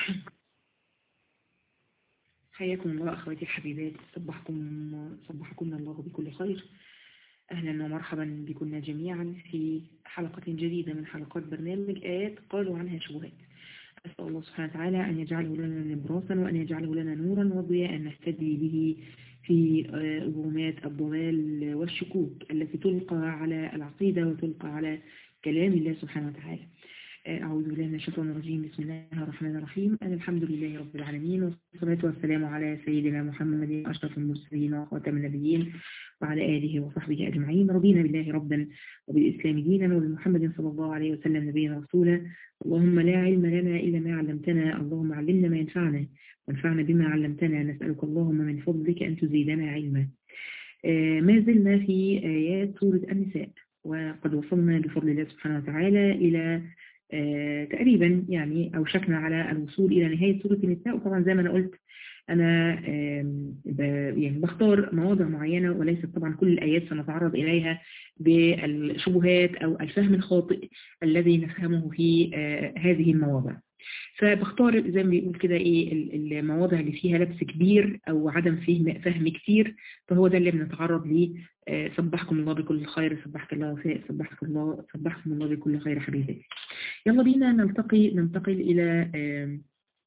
حياكم الله أخواتي الحبيبات صبحكم صبحكم الله بكل خير أهلا ومرحبا بكم جميعا في حلقة جديدة من حلقات برنامج آيات قالوا عنها شبهات أسأل الله سبحانه وتعالى أن يجعله لنا نبراسا وأن يجعله لنا نورا وضياء نهتدي به في ظلمات الضلال والشكوك التي تلقى على العقيدة وتلقى على كلام الله سبحانه وتعالى أعوذ بالله من الشيطان الرجيم بسم الله الرحمن الرحيم أنا الحمد لله رب العالمين والصلاة والسلام على سيدنا محمد أشرف المرسلين وخاتم النبيين وعلى آله وصحبه أجمعين رضينا بالله ربا وبالإسلام دينا وبمحمد صلى الله عليه وسلم نبينا رسولا اللهم لا علم لنا إلا ما علمتنا اللهم علمنا ما ينفعنا وانفعنا بما علمتنا نسألك اللهم من فضلك أن تزيدنا علما ما زلنا في آيات سورة النساء وقد وصلنا بفضل الله سبحانه وتعالى إلى آه تقريبا يعني أوشكنا على الوصول إلى نهاية سورة النساء وطبعا زي ما أنا قلت أنا يعني بختار مواضع معينة وليست طبعا كل الآيات سنتعرض إليها بالشبهات أو الفهم الخاطئ الذي نفهمه في آه هذه المواضع فبختار زي ما بيقول كده ايه المواضع اللي فيها لبس كبير او عدم فهم فهم كتير فهو ده اللي بنتعرض ليه صبحكم الله بكل خير صبحك الله وفاء صبحكم الله صبحكم الله بكل خير حبيبي يلا بينا نلتقي ننتقل الى آم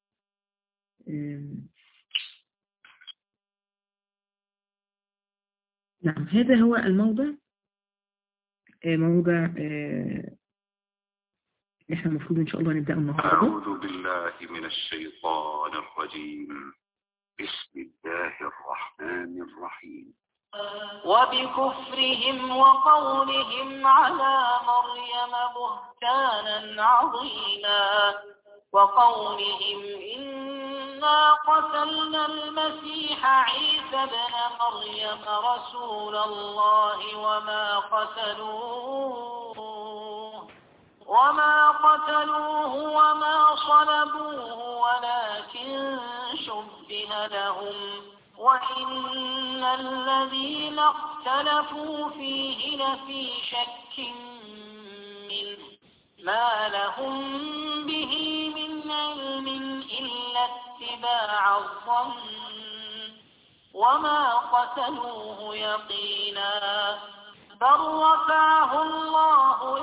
آم نعم هذا هو الموضع موضع احنا المفروض ان شاء الله نبدأ النهاردة أعوذ بالله من الشيطان الرجيم بسم الله الرحمن الرحيم وبكفرهم وقولهم على مريم بهتانا عظيما وقولهم إنا قتلنا المسيح عيسى بن مريم رسول الله وما قتلوه وما قتلوه وما صلبوه ولكن شبه لهم وإن الذين اختلفوا فيه لفي شك منه ما لهم به من علم إلا اتباع الظن وما قتلوه يقينا بل رفعه الله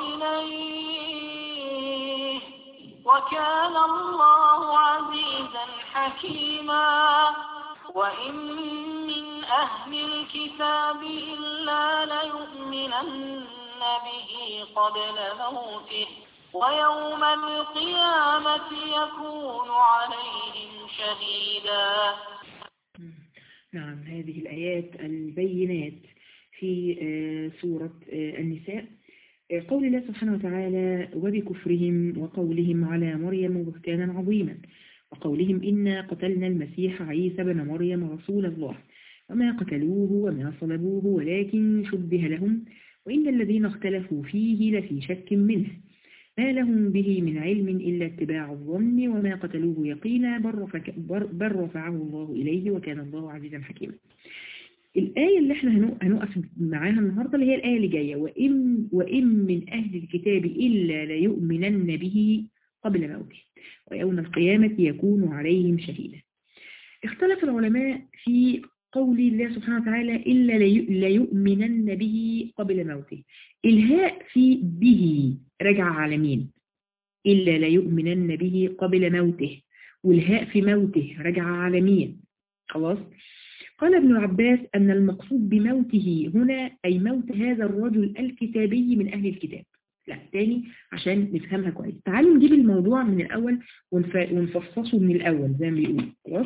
إليه وكان الله عزيزا حكيما وإن من أهل الكتاب إلا ليؤمنن به قبل موته ويوم القيامة يكون عليهم شهيدا نعم هذه الآيات البينات في سورة النساء قول الله سبحانه وتعالى وبكفرهم وقولهم على مريم بهتانا عظيما وقولهم إنا قتلنا المسيح عيسى بن مريم رسول الله وما قتلوه وما صلبوه ولكن شبه لهم وإن الذين اختلفوا فيه لفي شك منه ما لهم به من علم إلا اتباع الظن وما قتلوه يقينا بل رفعه الله إليه وكان الله عزيزا حكيما الآية اللي احنا هنقف معاها النهاردة اللي هي الآية اللي جاية وإن, وإن من أهل الكتاب إلا ليؤمنن به قبل موته ويوم القيامة يكون عليهم شهيدا اختلف العلماء في قول الله سبحانه وتعالى إلا ليؤمنن به قبل موته الهاء في به رجع على مين إلا ليؤمنن به قبل موته والهاء في موته رجع على مين خلاص قال ابن عباس أن المقصود بموته هنا أي موت هذا الرجل الكتابي من أهل الكتاب لا تاني عشان نفهمها كويس تعالوا نجيب الموضوع من الأول ونفصصه من الأول زي ما بيقول خلاص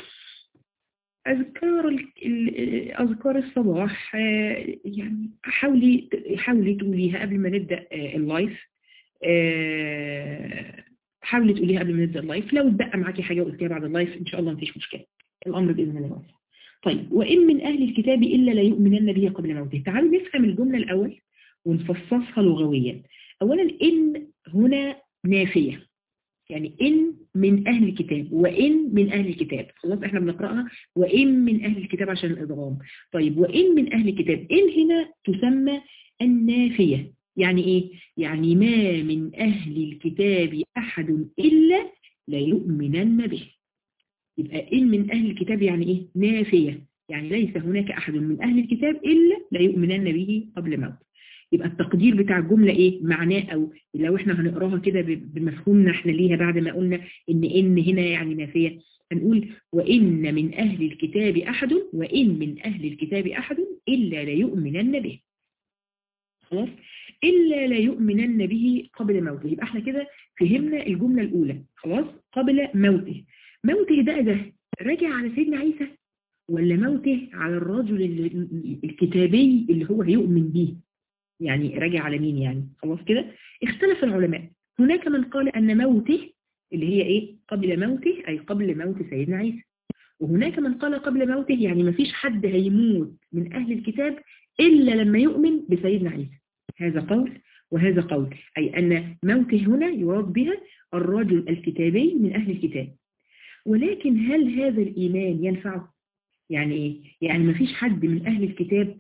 أذكار أذكار الصباح يعني حاولي حاولي تقوليها قبل ما نبدأ اللايف حاولي تقوليها قبل ما نبدأ اللايف لو اتبقى معاكي حاجة قلتيها بعد اللايف إن شاء الله مفيش مشكلة الأمر بإذن الله واسع طيب وإن من أهل الكتاب إلا لا يؤمنن به قبل موته تعالوا نفهم الجملة الأول ونفصصها لغويا أولا إن هنا نافية يعني إن من أهل الكتاب وإن من أهل الكتاب خلاص إحنا بنقرأها وإن من أهل الكتاب عشان الإضغام طيب وإن من أهل الكتاب إن هنا تسمى النافية يعني إيه؟ يعني ما من أهل الكتاب أحد إلا ليؤمنن به يبقى إن من أهل الكتاب يعني إيه نافية يعني ليس هناك أحد من أهل الكتاب إلا ليؤمنن به قبل موته يبقى التقدير بتاع الجملة إيه معناه أو لو إحنا هنقراها كده بمفهومنا إحنا ليها بعد ما قلنا إن إن هنا يعني نافية هنقول وإن من أهل الكتاب أحد وإن من أهل الكتاب أحد إلا ليؤمنن به خلاص إلا ليؤمنن به قبل موته يبقى احنا كده فهمنا الجملة الأولى خلاص قبل موته موته ده ده راجع على سيدنا عيسى ولا موته على الرجل الكتابي اللي هو هيؤمن به يعني راجع على مين يعني خلاص كده اختلف العلماء هناك من قال أن موته اللي هي إيه قبل موته أي قبل موت سيدنا عيسى وهناك من قال قبل موته يعني ما فيش حد هيموت من أهل الكتاب إلا لما يؤمن بسيدنا عيسى هذا قول وهذا قول أي أن موته هنا يراد بها الرجل الكتابي من أهل الكتاب ولكن هل هذا الإيمان ينفعه؟ يعني إيه؟ يعني ما فيش حد من أهل الكتاب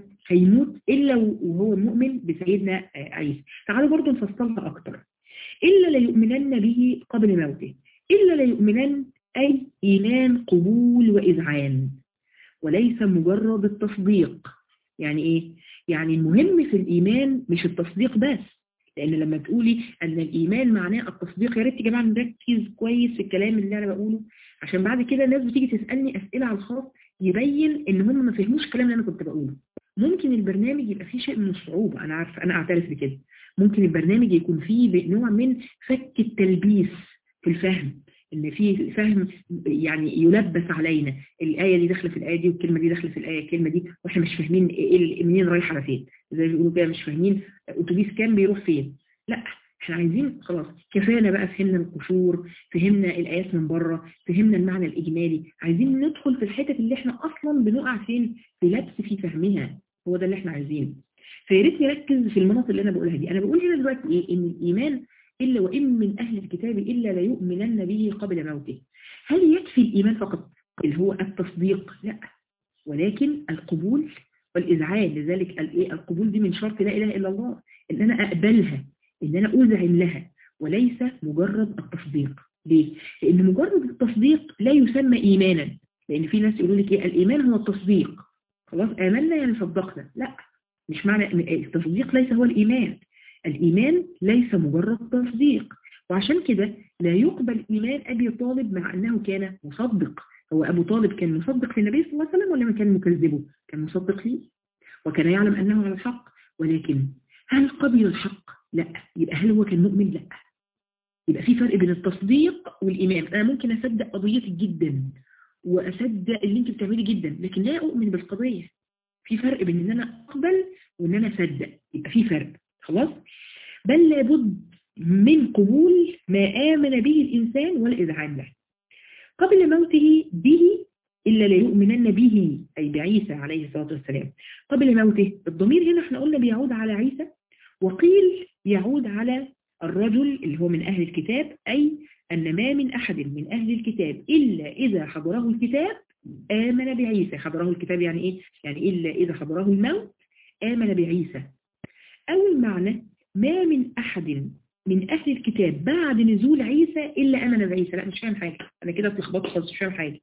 هيموت إلا وهو مؤمن بسيدنا عيسى تعالوا برضو نفصلها أكتر إلا ليؤمنن به قبل موته إلا ليؤمنن أي إيمان قبول وإذعان وليس مجرد التصديق يعني إيه؟ يعني المهم في الإيمان مش التصديق بس لأن لما تقولي أن الإيمان معناه التصديق يا ريت يا جماعة نركز كويس في الكلام اللي أنا بقوله عشان بعد كده الناس بتيجي تسألني أسئلة على الخاص يبين إن هم ما فهموش الكلام اللي أنا كنت بقوله ممكن البرنامج يبقى فيه شيء من الصعوبة أنا عارفة أنا أعترف بكده ممكن البرنامج يكون فيه نوع من فك التلبيس في الفهم ان في فهم يعني يلبس علينا الايه دي داخله في الايه دي والكلمه دي داخله في الايه الكلمه دي واحنا مش فاهمين ايه منين رايحه على فين زي ما بيقولوا كده مش فاهمين اتوبيس كام بيروح فين لا احنا عايزين خلاص كفانا بقى فهمنا القشور فهمنا الايات من بره فهمنا المعنى الاجمالي عايزين ندخل في الحتت اللي احنا اصلا بنقع فين في لبس في فهمها هو ده اللي احنا عايزينه فيا ريت نركز في المناطق اللي انا بقولها دي انا بقول هنا دلوقتي ايه ان الايمان إلا وإن من أهل الكتاب إلا ليؤمنن به قبل موته هل يكفي الإيمان فقط اللي هو التصديق لا ولكن القبول والإذعان لذلك القبول دي من شرط لا إله إلا الله إن أنا أقبلها إن أنا أذعن لها وليس مجرد التصديق ليه؟ لأن مجرد التصديق لا يسمى إيمانا لأن في ناس يقولوا لك إيه الإيمان هو التصديق خلاص آمنا يعني صدقنا لا مش معنى التصديق ليس هو الإيمان الإيمان ليس مجرد تصديق وعشان كده لا يقبل إيمان أبي طالب مع أنه كان مصدق هو أبو طالب كان مصدق للنبي صلى الله عليه وسلم ولا ما كان مكذبه كان مصدق ليه وكان يعلم أنه على الحق ولكن هل قبل الحق لا يبقى هل هو كان مؤمن لا يبقى في فرق بين التصديق والإيمان أنا ممكن أصدق قضيتك جدا وأصدق اللي أنت بتعملي جدا لكن لا أؤمن بالقضية في فرق بين أن أنا أقبل وأن أنا أصدق يبقى في فرق خلاص بل لابد من قبول ما آمن به الإنسان والإذعان له قبل موته به إلا ليؤمنن به أي بعيسى عليه الصلاة والسلام قبل موته الضمير هنا احنا قلنا بيعود على عيسى وقيل يعود على الرجل اللي هو من أهل الكتاب أي أن ما من أحد من أهل الكتاب إلا إذا حضره الكتاب آمن بعيسى حضره الكتاب يعني إيه؟ يعني إلا إذا حضره الموت آمن بعيسى أو المعنى ما من أحد من أهل الكتاب بعد نزول عيسى إلا أمن بعيسى لا مش فاهم حاجة أنا كده اتلخبطت خالص مش فاهم حاجة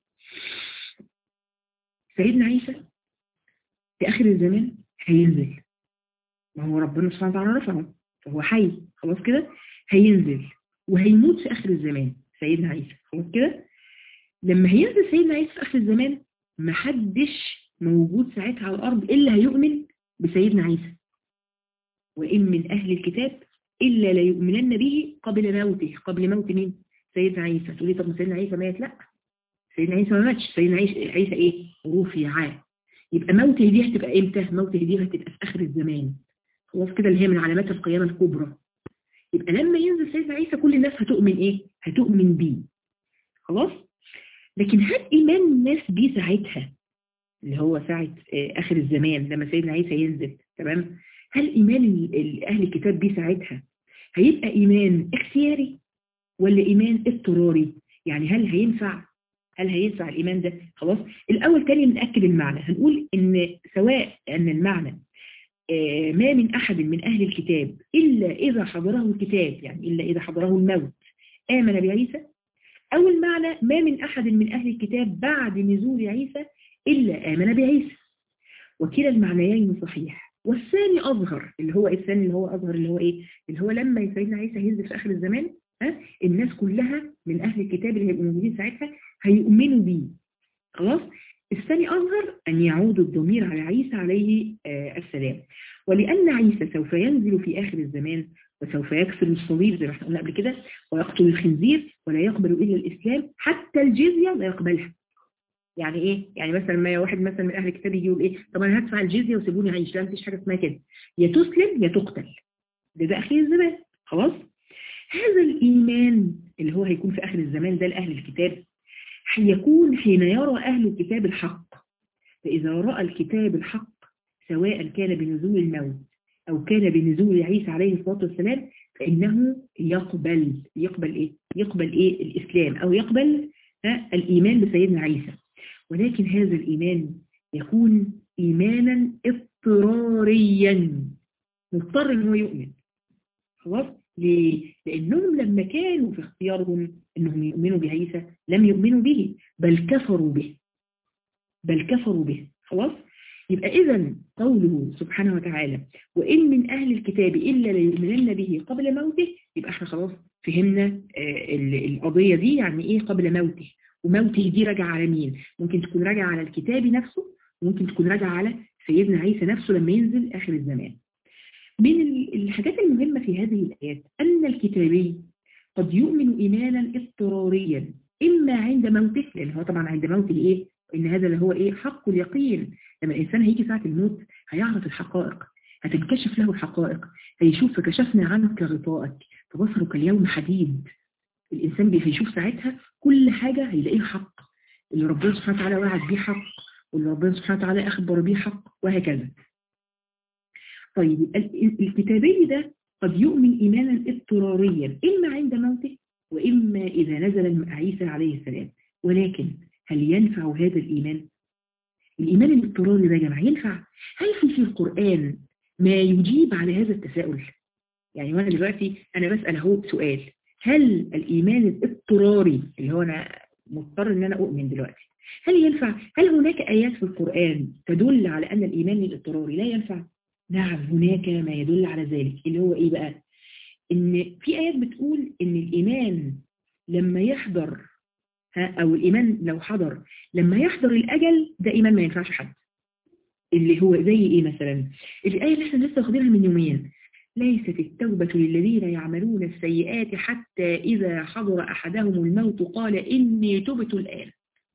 سيدنا عيسى في آخر الزمان هينزل ما هو ربنا سبحانه وتعالى رفعه فهو حي خلاص كده هينزل وهيموت في آخر الزمان سيدنا عيسى خلاص كده لما هينزل سيدنا عيسى في آخر الزمان محدش موجود ساعتها على الأرض إلا هيؤمن بسيدنا عيسى وإن من أهل الكتاب إلا ليؤمنن به قبل موته قبل موت مين؟ سيدنا عيسى تقولي طب سيدنا عيسى مات لا سيدنا عيسى ما ماتش سيدنا عيسى, عيسى إيه؟ رفع يبقى موته دي هتبقى إمتى؟ موته دي هتبقى في آخر الزمان خلاص كده اللي هي من علامات القيامة الكبرى يبقى لما ينزل سيدنا عيسى كل الناس هتؤمن إيه؟ هتؤمن بيه خلاص؟ لكن هل إيمان الناس بيه ساعتها اللي هو ساعة آخر الزمان لما سيدنا عيسى ينزل تمام؟ هل إيمان أهل الكتاب بيه ساعتها هيبقى إيمان اختياري ولا إيمان اضطراري يعني هل هينفع هل هينفع الإيمان ده خلاص الأول تاني نأكد المعنى هنقول إن سواء أن المعنى ما من أحد من أهل الكتاب إلا إذا حضره الكتاب يعني إلا إذا حضره الموت آمن بعيسى أول معنى ما من أحد من أهل الكتاب بعد نزول عيسى إلا آمن بعيسى وكلا المعنيين صحيح والثاني أظهر اللي هو الثاني اللي هو أظهر اللي هو إيه اللي هو لما سيدنا عيسى ينزل في آخر الزمان ها الناس كلها من أهل الكتاب اللي هيبقوا موجودين ساعتها هيؤمنوا بيه خلاص الثاني أظهر أن يعود الضمير على عيسى عليه آه السلام ولأن عيسى سوف ينزل في آخر الزمان وسوف يكسر الصليب زي ما احنا قلنا قبل كده ويقتل الخنزير ولا يقبل إلا الإسلام حتى الجزية لا يقبلها يعني ايه يعني مثلا ما واحد مثلا من اهل الكتاب يجي يقول ايه طب انا هدفع الجزيه وسيبوني اعيش لا مفيش حاجه اسمها كده يا تسلم يا تقتل ده ده اخر الزمان خلاص هذا الايمان اللي هو هيكون في اخر الزمان ده لاهل الكتاب هيكون حين يرى اهل الكتاب الحق فاذا راى الكتاب الحق سواء كان بنزول الموت او كان بنزول عيسى عليه الصلاه والسلام فانه يقبل يقبل ايه يقبل ايه الاسلام او يقبل الايمان بسيدنا عيسى ولكن هذا الإيمان يكون إيمانا اضطراريا مضطر ان هو يؤمن خلاص ليه؟ لأنهم لما كانوا في اختيارهم أنهم يؤمنوا بعيسى لم يؤمنوا به بل كفروا به بل كفروا به خلاص يبقى إذا قوله سبحانه وتعالى وإن من أهل الكتاب إلا ليؤمنن به قبل موته يبقى احنا خلاص فهمنا القضية دي يعني إيه قبل موته وموته دي راجعة على مين ممكن تكون راجعة على الكتاب نفسه وممكن تكون راجعة على سيدنا عيسى نفسه لما ينزل آخر الزمان من الحاجات المهمة في هذه الآيات أن الكتابي قد يؤمن إيمانا اضطراريا إما عند موته لأن هو طبعا عند موته إيه إن هذا اللي هو إيه حق اليقين لما الإنسان هيجي ساعة الموت هيعرف الحقائق هتنكشف له الحقائق هيشوف فكشفنا عنك غطاءك فبصرك اليوم حديد الإنسان هيشوف ساعتها كل حاجة هيلاقيه حق اللي ربنا سبحانه وتعالى وعد بيه حق واللي ربنا سبحانه وتعالى أخبر بيه حق وهكذا طيب الكتابي ده قد يؤمن إيمانا اضطراريا إما عند موته وإما إذا نزل عيسى عليه السلام ولكن هل ينفع هذا الإيمان؟ الإيمان الاضطراري ده يا جماعة ينفع؟ هل في في القرآن ما يجيب على هذا التساؤل؟ يعني وانا دلوقتي أنا بسأل اهو سؤال هل الإيمان الاضطراري اللي هو أنا مضطر أن أنا أؤمن دلوقتي هل ينفع؟ هل هناك آيات في القرآن تدل على أن الإيمان الاضطراري لا ينفع؟ نعم هناك ما يدل على ذلك اللي هو إيه بقى؟ إن في آيات بتقول إن الإيمان لما يحضر ها أو الإيمان لو حضر لما يحضر الأجل ده إيمان ما ينفعش حد اللي هو زي إيه مثلا؟ الآية اللي احنا لسه واخدينها من يومين ليست التوبة للذين يعملون السيئات حتى إذا حضر أحدهم الموت قال إني تبت الآن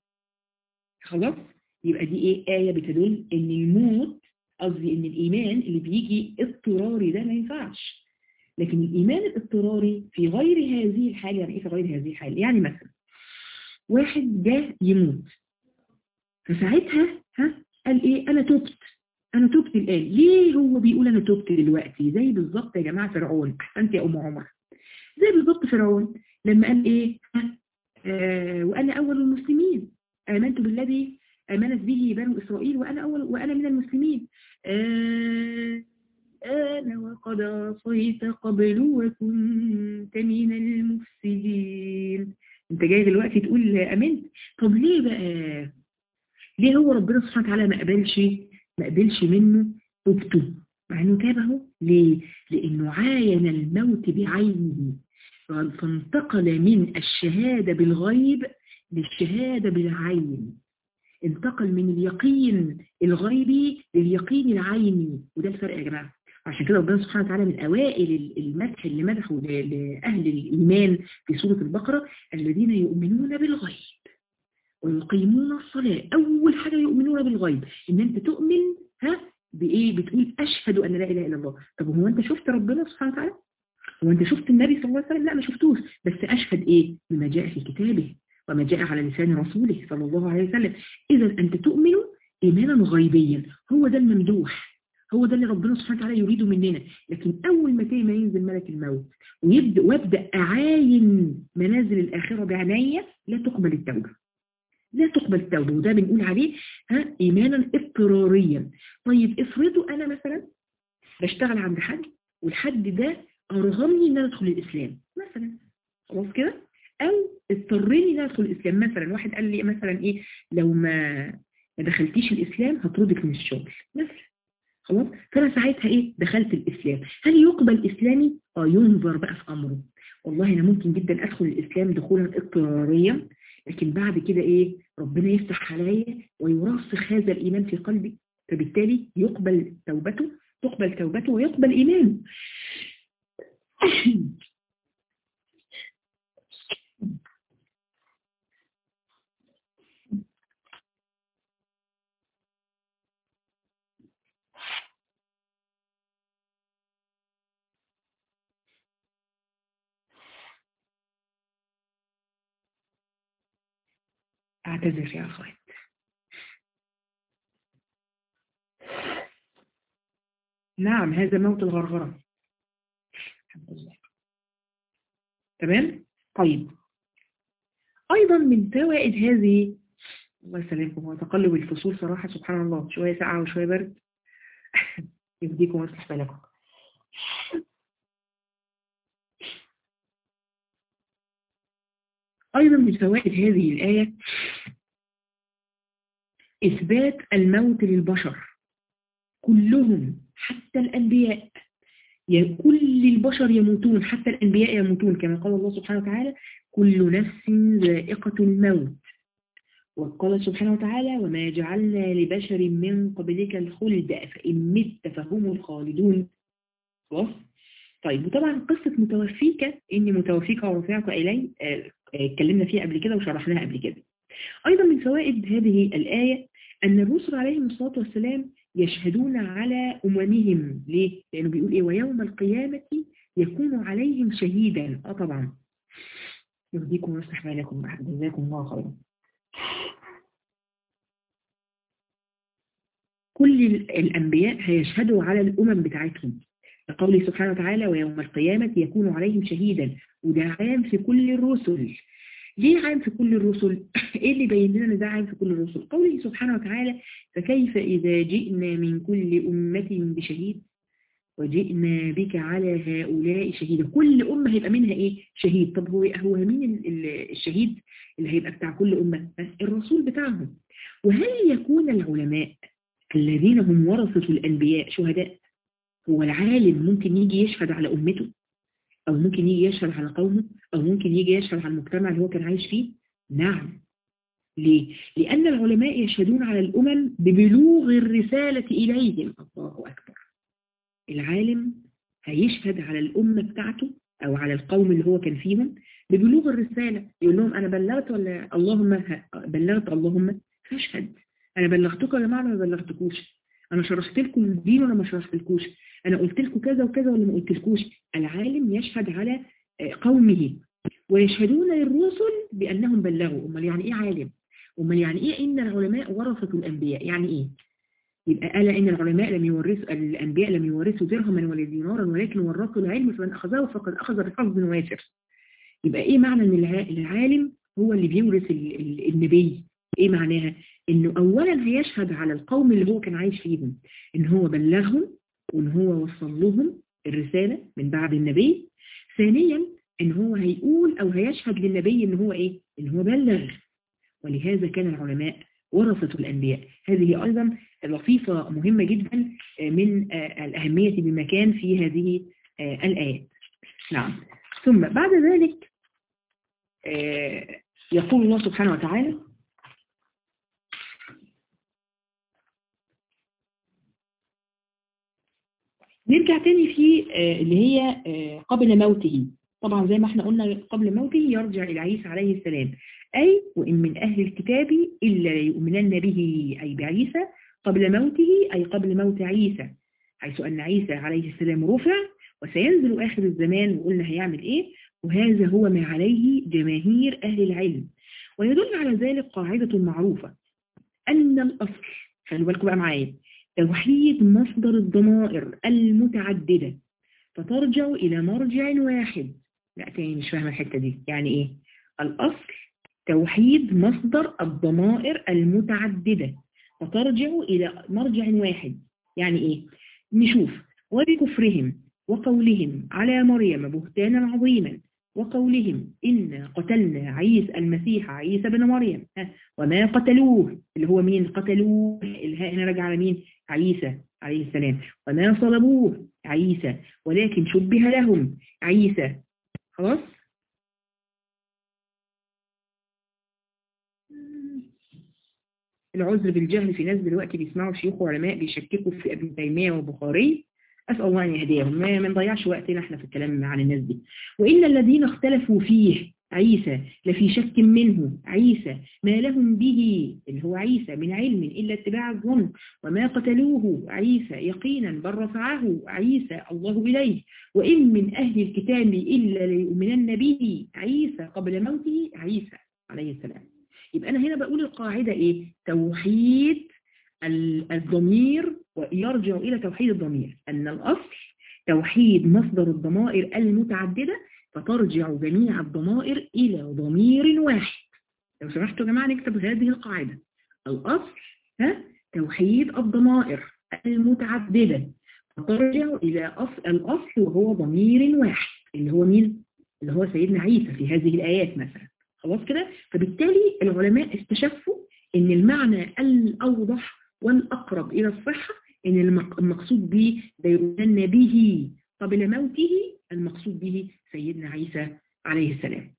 خلاص يبقى دي إيه آية بتدل إن الموت قصدي إن الإيمان اللي بيجي اضطراري ده ما ينفعش لكن الإيمان الاضطراري في غير هذه الحالة يعني إيه في غير هذه الحالة يعني مثلا واحد جاء يموت فساعتها ها قال إيه أنا تبت أنا تبت الآن ليه هو بيقول أنا تبت دلوقتي زي بالظبط يا جماعة فرعون أحسنت يا أم عمر زي بالظبط فرعون لما قال إيه آه وأنا أول المسلمين آمنت بالذي آمنت به بنو إسرائيل وأنا أول وأنا من المسلمين آه أنا وقد عصيت قبل وكنت من المفسدين أنت جاي دلوقتي تقول أمنت طب ليه بقى ليه هو ربنا سبحانه وتعالى ما قبلش ما قبلش منه توبته مع انه تاب اهو ليه؟ لانه عاين الموت بعينه فانتقل من الشهادة بالغيب للشهادة بالعين انتقل من اليقين الغيبي لليقين العيني وده الفرق يا جماعة عشان كده ربنا سبحانه وتعالى من أوائل المدح اللي مدحه لأهل الإيمان في سورة البقرة الذين يؤمنون بالغيب ويقيمون الصلاة أول حاجة يؤمنون بالغيب إن أنت تؤمن ها بإيه بتقول أشهد أن لا إله إلا الله طب هو أنت شفت ربنا سبحانه وتعالى هو أنت شفت النبي صلى الله عليه وسلم لا ما شفتوش بس أشهد إيه بما جاء في كتابه وما جاء على لسان رسوله صلى الله عليه وسلم إذا أنت تؤمن إيمانا غيبيا هو ده الممدوح هو ده اللي ربنا سبحانه وتعالى يريده مننا لكن أول ما ما ينزل ملك الموت ويبدأ وابدأ أعاين منازل الآخرة بعناية لا تقبل التوبة لا تقبل التوبة وده بنقول عليه ها إيمانا اضطراريا طيب افرضوا أنا مثلا بشتغل عند حد والحد ده أرغمني إن أنا أدخل الإسلام مثلا خلاص كده او اضطرني ان ادخل الاسلام مثلا واحد قال لي مثلا ايه لو ما ما دخلتيش الاسلام هطردك من الشغل مثلا خلاص فانا ساعتها ايه دخلت الاسلام هل يقبل اسلامي اه ينظر بقى في امره والله انا ممكن جدا ادخل الاسلام دخولا اضطراريا لكن بعد كده ايه ربنا يفتح عليا ويرسخ هذا الايمان في قلبي فبالتالي يقبل توبته تقبل توبته ويقبل ايمانه اعتذر يا اخوات نعم هذا موت الغرغرة تمام طيب ايضا من فوائد هذه الله يسلمكم هو تقلب الفصول صراحة سبحان الله شوية ساعة وشوية برد يهديكم ويصلح بالكم أيضا من فوائد هذه الآية إثبات الموت للبشر كلهم حتى الأنبياء كل البشر يموتون حتى الأنبياء يموتون كما قال الله سبحانه وتعالى كل نفس ذائقة الموت وقال سبحانه وتعالى وما جعلنا لبشر من قبلك الخلد فإن مت فهم الخالدون خلاص طيب وطبعا قصة متوفيك إني متوفيك ورفعك إلي اتكلمنا فيها قبل كده وشرحناها قبل كده أيضا من فوائد هذه الآية أن الرسل عليهم الصلاة والسلام يشهدون على أممهم ليه؟ لأنه بيقول إيه ويوم القيامة يكون عليهم شهيدا آه طبعا يهديكم ويصلح بالكم جزاكم الله خيرا كل الأنبياء هيشهدوا على الأمم بتاعتهم لقوله سبحانه وتعالى ويوم القيامة يكون عليهم شهيدا وده عام في كل الرسل ليه عام في كل الرسل ايه اللي بين لنا ده عام في كل الرسل قوله سبحانه وتعالى فكيف إذا جئنا من كل أمة بشهيد وجئنا بك على هؤلاء شهيدا كل أمة هيبقى منها إيه شهيد طب هو هو مين الشهيد اللي هيبقى بتاع كل أمة الرسول بتاعهم وهل يكون العلماء الذين هم ورثة الأنبياء شهداء هو العالم ممكن يجي يشهد على أمته أو ممكن يجي يشهد على قومه أو ممكن يجي يشهد على المجتمع اللي هو كان عايش فيه نعم ليه؟ لأن العلماء يشهدون على الأمم ببلوغ الرسالة إليهم الله أكبر العالم هيشهد على الأمة بتاعته أو على القوم اللي هو كان فيهم ببلوغ الرسالة يقول لهم أنا بلغت ولا اللهم بلغت اللهم فاشهد أنا بلغتكم يا جماعة ما بلغتكوش أنا شرحت لكم الدين ولا ما شرحتلكوش أنا قلت لكم كذا وكذا ولا ما قلتلكوش العالم يشهد على قومه ويشهدون للرسل بأنهم بلغوا أمال يعني إيه عالم أمال يعني إيه إن العلماء ورثة الأنبياء يعني إيه يبقى ألا إن العلماء لم يورثوا الأنبياء لم يورثوا درهما ولا دينارا ولكن ورثوا العلم فمن أخذه فقد أخذ بحظ وافر يبقى إيه معنى إن العالم هو اللي بيورث النبي إيه معناها إنه أولا هيشهد على القوم اللي هو كان عايش فيهم إن هو بلغهم وإن هو وصل لهم الرسالة من بعد النبي ثانيا إن هو هيقول أو هيشهد للنبي إن هو إيه إن هو بلغ ولهذا كان العلماء ورثة الأنبياء هذه أيضا لطيفة مهمة جدا من الأهمية بمكان في هذه الآيات نعم ثم بعد ذلك يقول الله سبحانه وتعالى نرجع تاني في اللي هي قبل موته طبعا زي ما احنا قلنا قبل موته يرجع إلى عيسى عليه السلام أي وإن من أهل الكتاب إلا ليؤمنن به أي بعيسى قبل موته أي قبل موت عيسى حيث أن عيسى عليه السلام رفع وسينزل آخر الزمان وقلنا هيعمل إيه وهذا هو ما عليه جماهير أهل العلم ويدل على ذلك قاعدة معروفة أن الأصل خلوا بالكم بقى معايا توحيد مصدر الضمائر المتعددة فترجع إلى مرجع واحد لا تاني مش فاهمة الحتة دي يعني إيه الأصل توحيد مصدر الضمائر المتعددة فترجع إلى مرجع واحد يعني إيه نشوف وبكفرهم وقولهم على مريم بهتانا عظيما وقولهم إنا قتلنا عيسى المسيح عيسى بن مريم وما قتلوه اللي هو مين قتلوه الهاء هنا رجع على مين عيسى عليه السلام وما صلبوه عيسى ولكن شبه لهم عيسى خلاص العذر بالجهل في ناس دلوقتي بيسمعوا شيوخ وعلماء بيشككوا في ابن تيمية والبخاري أسأل الله أن يهديهم ما نضيعش وقتنا احنا في الكلام عن الناس دي وإن الذين اختلفوا فيه عيسى لفي شك منه عيسى ما لهم به اللي هو عيسى من علم إلا اتباع الظن وما قتلوه عيسى يقينا بل رفعه عيسى الله إليه وإن من أهل الكتاب إلا ليؤمنن به عيسى قبل موته عيسى عليه السلام يبقى أنا هنا بقول القاعدة إيه توحيد الضمير ويرجع إلى توحيد الضمير أن الأصل توحيد مصدر الضمائر المتعددة فترجع جميع الضمائر إلى ضمير واحد لو سمحتوا يا جماعة نكتب هذه القاعدة الأصل ها توحيد الضمائر المتعددة فترجع إلى أصل الأصل وهو ضمير واحد اللي هو مين؟ اللي هو سيدنا عيسى في هذه الآيات مثلا خلاص كده فبالتالي العلماء استشفوا ان المعنى الأوضح والأقرب إلى الصحة ان المقصود به ديرون به قبل موته المقصود به سيدنا عيسى عليه السلام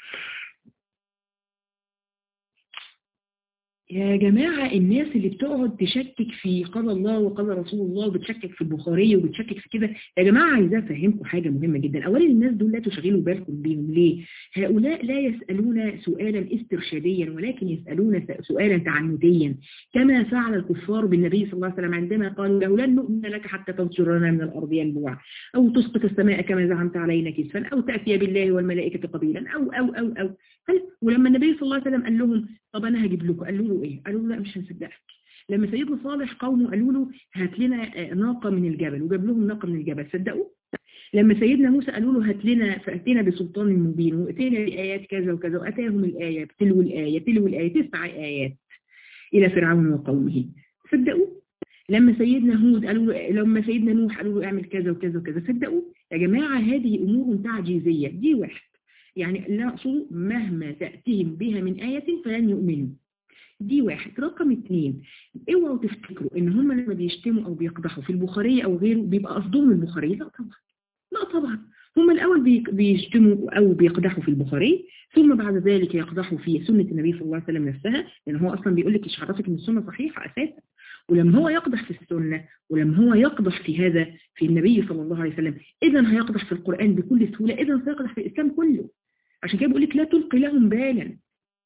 يا جماعة الناس اللي بتقعد تشكك في قال الله وقال رسول الله وبتشكك في البخاري وبتشكك في كده يا جماعة عايزة أفهمكم حاجة مهمة جدا أولا الناس دول لا تشغلوا بالكم بيهم ليه هؤلاء لا يسألون سؤالا استرشاديا ولكن يسألون سؤالا تعنتيا كما فعل الكفار بالنبي صلى الله عليه وسلم عندما قالوا له لن نؤمن لك حتى تنصرنا من الأرض ينبوع أو تسقط السماء كما زعمت علينا كسفا أو تأتي بالله والملائكة قبيلا أو أو أو أو ولما النبي صلى الله عليه وسلم قال لهم طب أنا هجيب لكم قالوا له إيه قالوا له لا مش هنصدقك لما سيدنا صالح قومه قالوا له هات لنا ناقة من الجبل وجاب لهم ناقة من الجبل صدقوا لما سيدنا موسى قالوا له هات لنا فأتينا بسلطان مبين وأتينا بآيات كذا وكذا وأتاهم الآية تلو الآية تلو الآية تسع آيات إلى فرعون وقومه صدقوا لما سيدنا هود قالوا له لما سيدنا نوح قالوا له اعمل كذا وكذا وكذا صدقوا يا جماعة هذه أمور تعجيزية دي واحد يعني لا أقصد مهما تأتيهم بها من آية فلن يؤمنوا دي واحد رقم اثنين اوعوا تفتكروا ان هم لما بيشتموا او بيقدحوا في البخارية او غيره بيبقى قصدهم البخارية لا طبعا لا طبعا هم الأول بيشتموا أو بيقدحوا في البخاري ثم بعد ذلك يقدحوا في سنة النبي صلى الله عليه وسلم نفسها لأن هو أصلا بيقول لك إيش عرفك إن السنة صحيحة أساسا ولما هو يقدح في السنة ولما هو يقدح في هذا في النبي صلى الله عليه وسلم إذا هيقدح في القرآن بكل سهولة إذا سيقدح في الإسلام كله عشان كده بقول لك لا تلقي لهم بالا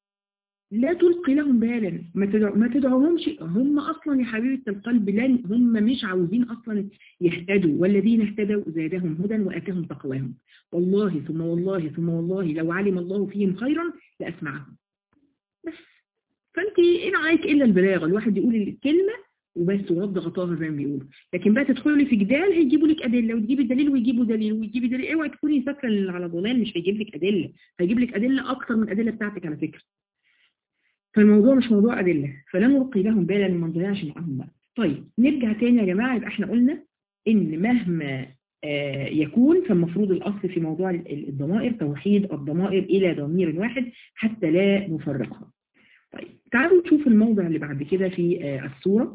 لا تلقي لهم بالا ما تدعو ما تدعوهمش هم اصلا يا حبيبه القلب لن هم مش عاوزين اصلا يهتدوا والذين اهتدوا زادهم هدى واتاهم تقواهم والله ثم والله ثم والله لو علم الله فيهم خيرا لاسمعهم بس فانت ايه عليك الا البلاغه الواحد يقول الكلمه وبس ورد غطاها زي ما بيقولوا لكن بقى تدخلي في جدال هيجيبوا لك ادله وتجيبي دليل ويجيبوا دليل ويجيبي دليل اوعي تكوني فاكره على ضلال مش هيجيب لك ادله هيجيب لك ادله اكتر من الادله بتاعتك على فكره فالموضوع مش موضوع ادله فلا نلقي لهم بالا ما نضيعش معاهم بقى طيب نرجع تاني يا جماعه يبقى احنا قلنا ان مهما آه يكون فالمفروض الاصل في موضوع الضمائر توحيد الضمائر الى ضمير واحد حتى لا نفرقها طيب تعالوا نشوف الموضع اللي بعد كده في آه السوره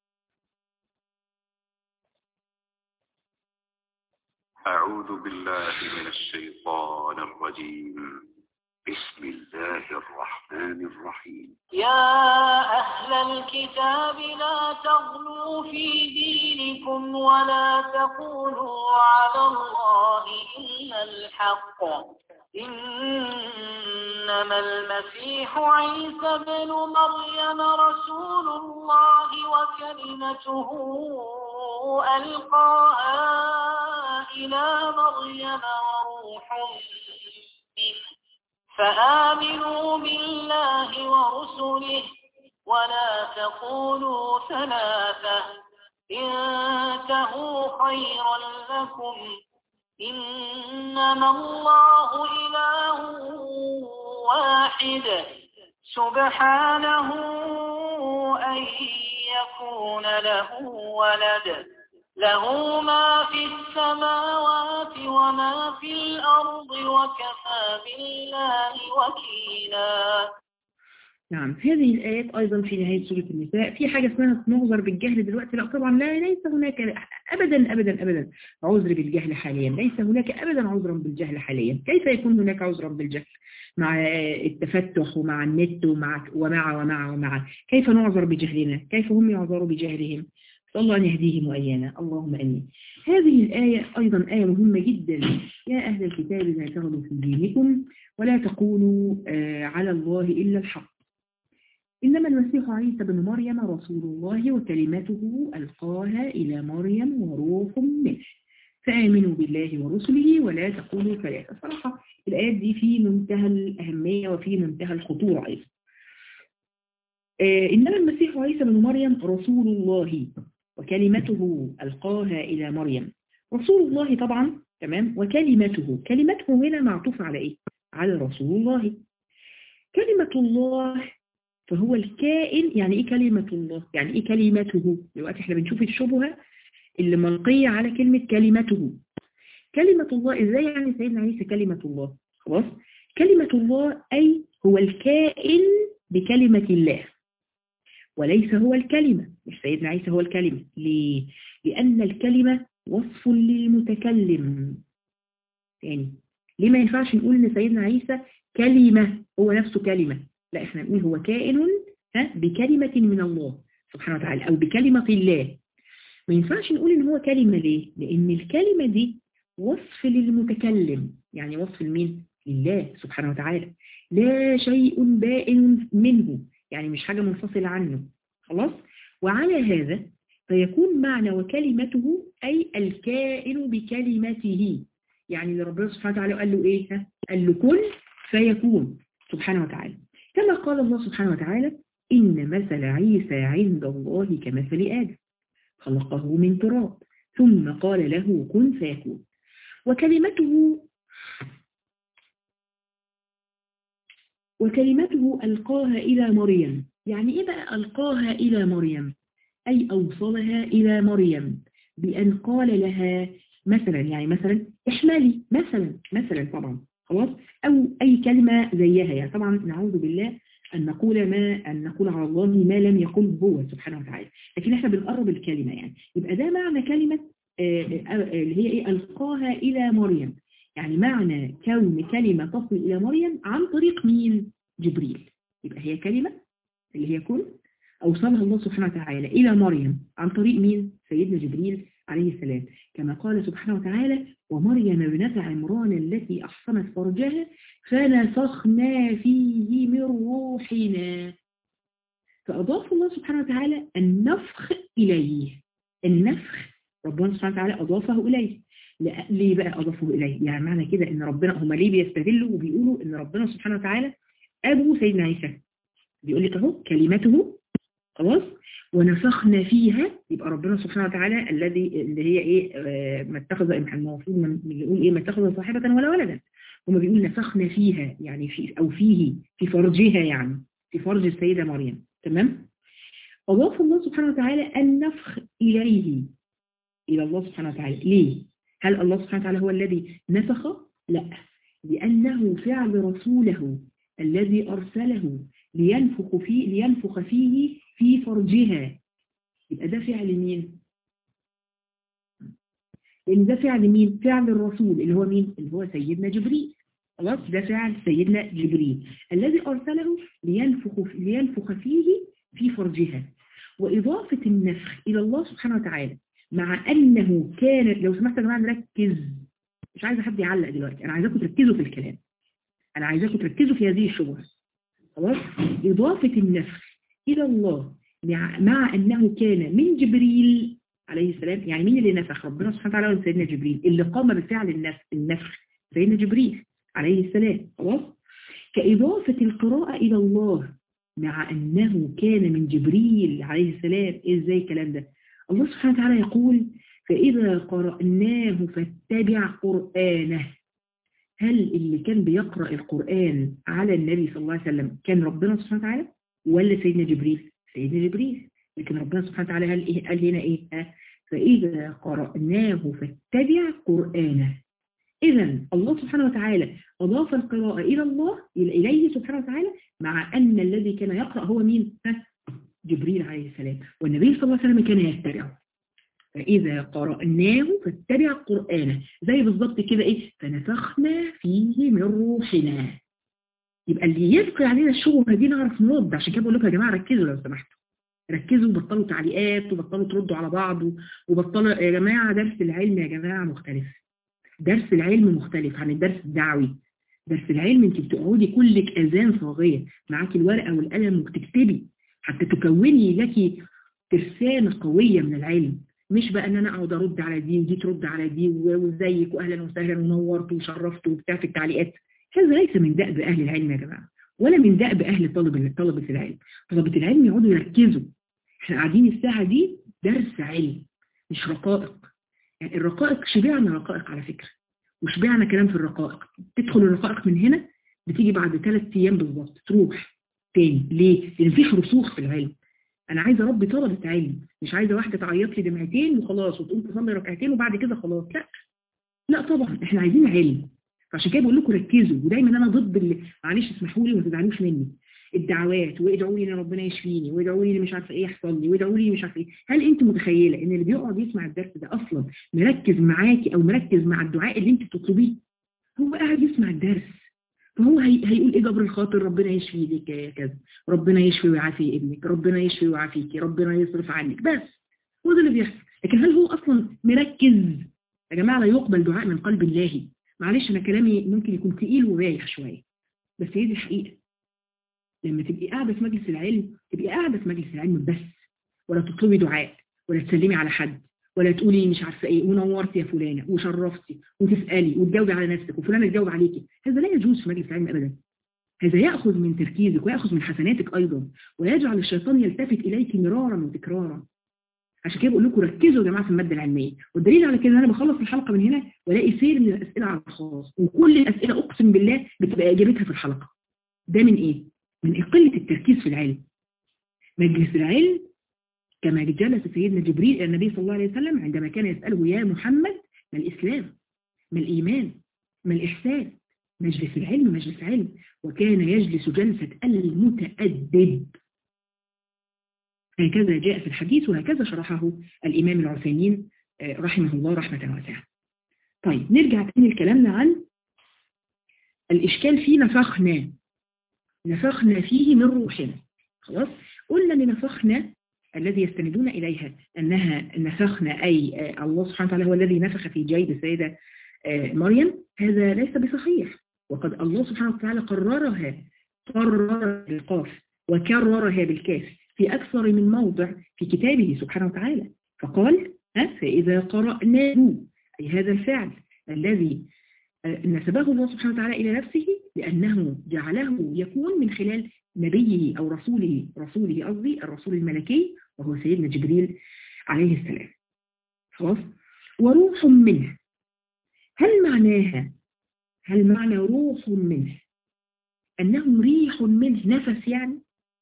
أعوذ بالله من الشيطان الرجيم بسم الله الرحمن الرحيم يا أهل الكتاب لا تغلوا في دينكم ولا تقولوا على الله إلا الحق إنما المسيح عيسى بن مريم رسول الله وكلمته ألقاها إلى مريم وروح منه فآمنوا بالله ورسله ولا تقولوا ثلاثة انتهوا خيرا لكم إنما الله إله واحد سبحانه أن يكون له ولد له ما في السماوات وما في الأرض وكفى بالله وكيلا نعم هذه الآيات أيضا في نهاية سورة النساء في حاجة اسمها نعذر بالجهل دلوقتي لا طبعا لا ليس هناك أبدا أبدا أبدا عذر بالجهل حاليا ليس هناك أبدا عذرا بالجهل حاليا كيف يكون هناك عذرا بالجهل مع التفتح ومع النت ومع ومع ومع ومع كيف نعذر بجهلنا كيف هم يعذروا بجهلهم صلى الله أن يهديهم وإيانا اللهم أمين هذه الآية أيضا آية مهمة جدا يا أهل الكتاب لا تغلوا في دينكم ولا تقولوا آه على الله إلا الحق إنما المسيح عيسى بن مريم رسول الله وكلمته ألقاها إلى مريم وروح منه فآمنوا بالله ورسله ولا تقولوا ثلاثة صراحة الآيات دي في منتهى الأهمية وفي منتهى الخطورة أيضا آه إنما المسيح عيسى بن مريم رسول الله وكلمته ألقاها إلى مريم رسول الله طبعا تمام وكلمته كلمته هنا معطوف على إيه؟ على رسول الله كلمة الله فهو الكائن يعني ايه كلمة الله يعني ايه كلمته دلوقتي احنا بنشوف الشبهة اللي ملقية على كلمة كلمته كلمة الله ازاي يعني سيدنا عيسى كلمة الله خلاص كلمة الله اي هو الكائن بكلمة الله وليس هو الكلمة مش سيدنا عيسى هو الكلمة ليه؟ لأن الكلمة وصف للمتكلم يعني ليه ما ينفعش نقول ان سيدنا عيسى كلمة هو نفسه كلمة لا احنا نقول هو كائن ها بكلمة من الله سبحانه وتعالى او بكلمة الله ما ينفعش نقول ان هو كلمة ليه لان الكلمة دي وصف للمتكلم يعني وصف لمين لله سبحانه وتعالى لا شيء بائن منه يعني مش حاجة منفصلة عنه خلاص وعلى هذا فيكون معنى وكلمته أي الكائن بكلمته يعني ربنا سبحانه وتعالى قال له إيه قال له كن فيكون سبحانه وتعالى كما قال الله سبحانه وتعالى إن مثل عيسى عند الله كمثل آدم خلقه من تراب ثم قال له كن فيكون وكلمته وكلمته ألقاها إلى مريم يعني إيه بقى ألقاها إلى مريم أي أوصلها إلى مريم بأن قال لها مثلا يعني مثلا احملي مثلا مثلا طبعا خلاص أو أي كلمة زيها يعني طبعا نعوذ بالله أن نقول ما أن نقول على الله ما لم يقل هو سبحانه وتعالى لكن احنا بنقرب الكلمة يعني يبقى ده معنى كلمة اللي هي إيه ألقاها إلى مريم يعني معنى كون كلمة تصل إلى مريم عن طريق مين جبريل يبقى هي كلمة اللي هي كن أوصلها الله سبحانه وتعالى إلى مريم عن طريق مين سيدنا جبريل عليه السلام كما قال سبحانه وتعالى ومريم ابنة عمران التي أحصنت فرجها فنفخنا فيه من روحنا فأضاف الله سبحانه وتعالى النفخ إليه النفخ ربنا سبحانه وتعالى أضافه إليه ليه بقى أضافه إليه يعني معنى كده إن ربنا هم ليه بيستدلوا وبيقولوا إن ربنا سبحانه وتعالى أبو سيدنا عيسى بيقول لك أهو كلمته خلاص ونفخنا فيها يبقى ربنا سبحانه وتعالى الذي اللي هي ايه آه ما اتخذ المفروض بيقول ايه ما اتخذ صاحبة ولا ولدا هما بيقول نفخنا فيها يعني في او فيه في فرجها يعني في فرج السيدة مريم تمام أضاف الله سبحانه وتعالى النفخ إليه إلى الله سبحانه وتعالى ليه هل الله سبحانه وتعالى هو الذي نفخ لا لأنه فعل رسوله الذي أرسله لينفخ فيه لينفخ فيه في فرجها يبقى ده فعل مين لان ده فعل مين فعل الرسول اللي هو مين اللي هو سيدنا جبريل خلاص ده فعل سيدنا جبريل الذي ارسله لينفخ لينفخ فيه في فرجها واضافه النفخ الى الله سبحانه وتعالى مع انه كان لو سمحت يا جماعه نركز مش عايزه حد يعلق دلوقتي انا عايزاكم تركزوا في الكلام انا عايزاكم تركزوا في هذه الشبهه خلاص اضافه النفخ إلى الله مع أنه كان من جبريل عليه السلام يعني مين اللي نفخ ربنا سبحانه وتعالى ولا سيدنا جبريل اللي قام بفعل النفخ النفخ سيدنا جبريل عليه السلام خلاص كإضافة القراءة إلى الله مع أنه كان من جبريل عليه السلام إزاي الكلام ده الله سبحانه وتعالى يقول فإذا قرأناه فاتبع قرآنه هل اللي كان بيقرأ القرآن على النبي صلى الله عليه وسلم كان ربنا سبحانه وتعالى ولا سيدنا جبريل سيدنا جبريل لكن ربنا سبحانه وتعالى قال إيه قال هنا ايه فإذا قرأناه فاتبع قرآنه إذا الله سبحانه وتعالى أضاف القراءة إلى الله إليه سبحانه وتعالى مع أن الذي كان يقرأ هو مين؟ جبريل عليه السلام والنبي صلى الله عليه وسلم كان يتبعه فإذا قرأناه فاتبع قرآنه زي بالظبط كده إيه فنفخنا فيه من روحنا يبقى اللي يلقي علينا الشبهه دي نعرف نرد عشان كده بقول لكم يا جماعه ركزوا لو سمحتوا ركزوا وبطلوا تعليقات وبطلوا تردوا على بعض وبطلوا يا جماعه درس العلم يا جماعه مختلف درس العلم مختلف عن الدرس الدعوي درس العلم انت بتقعدي كلك اذان صاغيه معاكي الورقه والقلم وبتكتبي حتى تكوني لك ترسانه قويه من العلم مش بقى ان انا اقعد ارد على دي ودي ترد على دي وازيك واهلا وسهلا ونورت وشرفت وبتاع في التعليقات هذا ليس من دأب أهل العلم يا جماعة ولا من دأب أهل طلب طلبة العلم طلبة العلم يقعدوا يركزوا احنا قاعدين الساعة دي درس علم مش رقائق يعني الرقائق شبعنا رقائق على فكرة وشبعنا كلام في الرقائق تدخل الرقائق من هنا بتيجي بعد ثلاث أيام بالظبط تروح تاني ليه؟ لأن فيش رسوخ في العلم أنا عايزة أربي طلبة علم مش عايزة واحدة تعيط لي دمعتين وخلاص وتقوم تصلي ركعتين وبعد كده خلاص لا لا طبعا احنا عايزين علم فعشان كده بقول لكم ركزوا ودايما انا ضد اللي معلش اسمحوا لي وما تزعلوش مني الدعوات وادعوا لي ان ربنا يشفيني وادعوا لي مش عارفه ايه يحصل لي وادعوا لي مش عارفه ايه هل انت متخيله ان اللي بيقعد يسمع الدرس ده اصلا مركز معاكي او مركز مع الدعاء اللي انت بتطلبيه هو قاعد يسمع الدرس فهو هي... هيقول ايه جبر الخاطر ربنا يشفي لك يا كذا ربنا يشفي ويعافي ابنك ربنا يشفي ويعافيكي ربنا يصرف عنك بس هو ده اللي بيحصل لكن هل هو اصلا مركز يا جماعه لا يقبل دعاء من قلب الله معلش انا كلامي ممكن يكون تقيل وبايخ شويه بس هي دي الحقيقه لما تبقي قاعده في مجلس العلم تبقي قاعده في مجلس العلم بس ولا تطلبي دعاء ولا تسلمي على حد ولا تقولي مش عارفه ايه ونورتي يا فلانه وشرفتي وتسالي وتجاوبي على نفسك وفلانه تجاوب عليكي هذا لا يجوز في مجلس العلم ابدا هذا ياخذ من تركيزك وياخذ من حسناتك ايضا ويجعل الشيطان يلتفت اليك مرارا وتكرارا عشان كده بقول لكم ركزوا يا جماعه في الماده العلميه والدليل على كده ان انا بخلص الحلقه من هنا والاقي سير من الاسئله على الخاص وكل الاسئله اقسم بالله بتبقى اجابتها في الحلقه ده من ايه من قله التركيز في العلم مجلس العلم كما جلس سيدنا جبريل الى النبي صلى الله عليه وسلم عندما كان يساله يا محمد ما الاسلام ما الايمان ما الاحسان مجلس العلم مجلس علم وكان يجلس جلسه المتادب هكذا جاء في الحديث وهكذا شرحه الإمام العثيمين رحمه الله رحمة واسعة طيب نرجع تاني لكلامنا عن الإشكال في نفخنا نفخنا فيه من روحنا خلاص قلنا ان نفخنا الذي يستندون إليها أنها نفخنا أي الله سبحانه وتعالى هو الذي نفخ في جيب السيدة مريم هذا ليس بصحيح وقد الله سبحانه وتعالى قررها قرر بالقاف وكررها بالكاف في أكثر من موضع في كتابه سبحانه وتعالى فقال فإذا قرأناه أي هذا الفعل الذي نسبه الله سبحانه وتعالى إلى نفسه لأنه جعله يكون من خلال نبيه أو رسوله رسوله قصدي الرسول الملكي وهو سيدنا جبريل عليه السلام خلاص وروح منه هل معناها هل معنى روح منه أنه ريح منه نفس يعني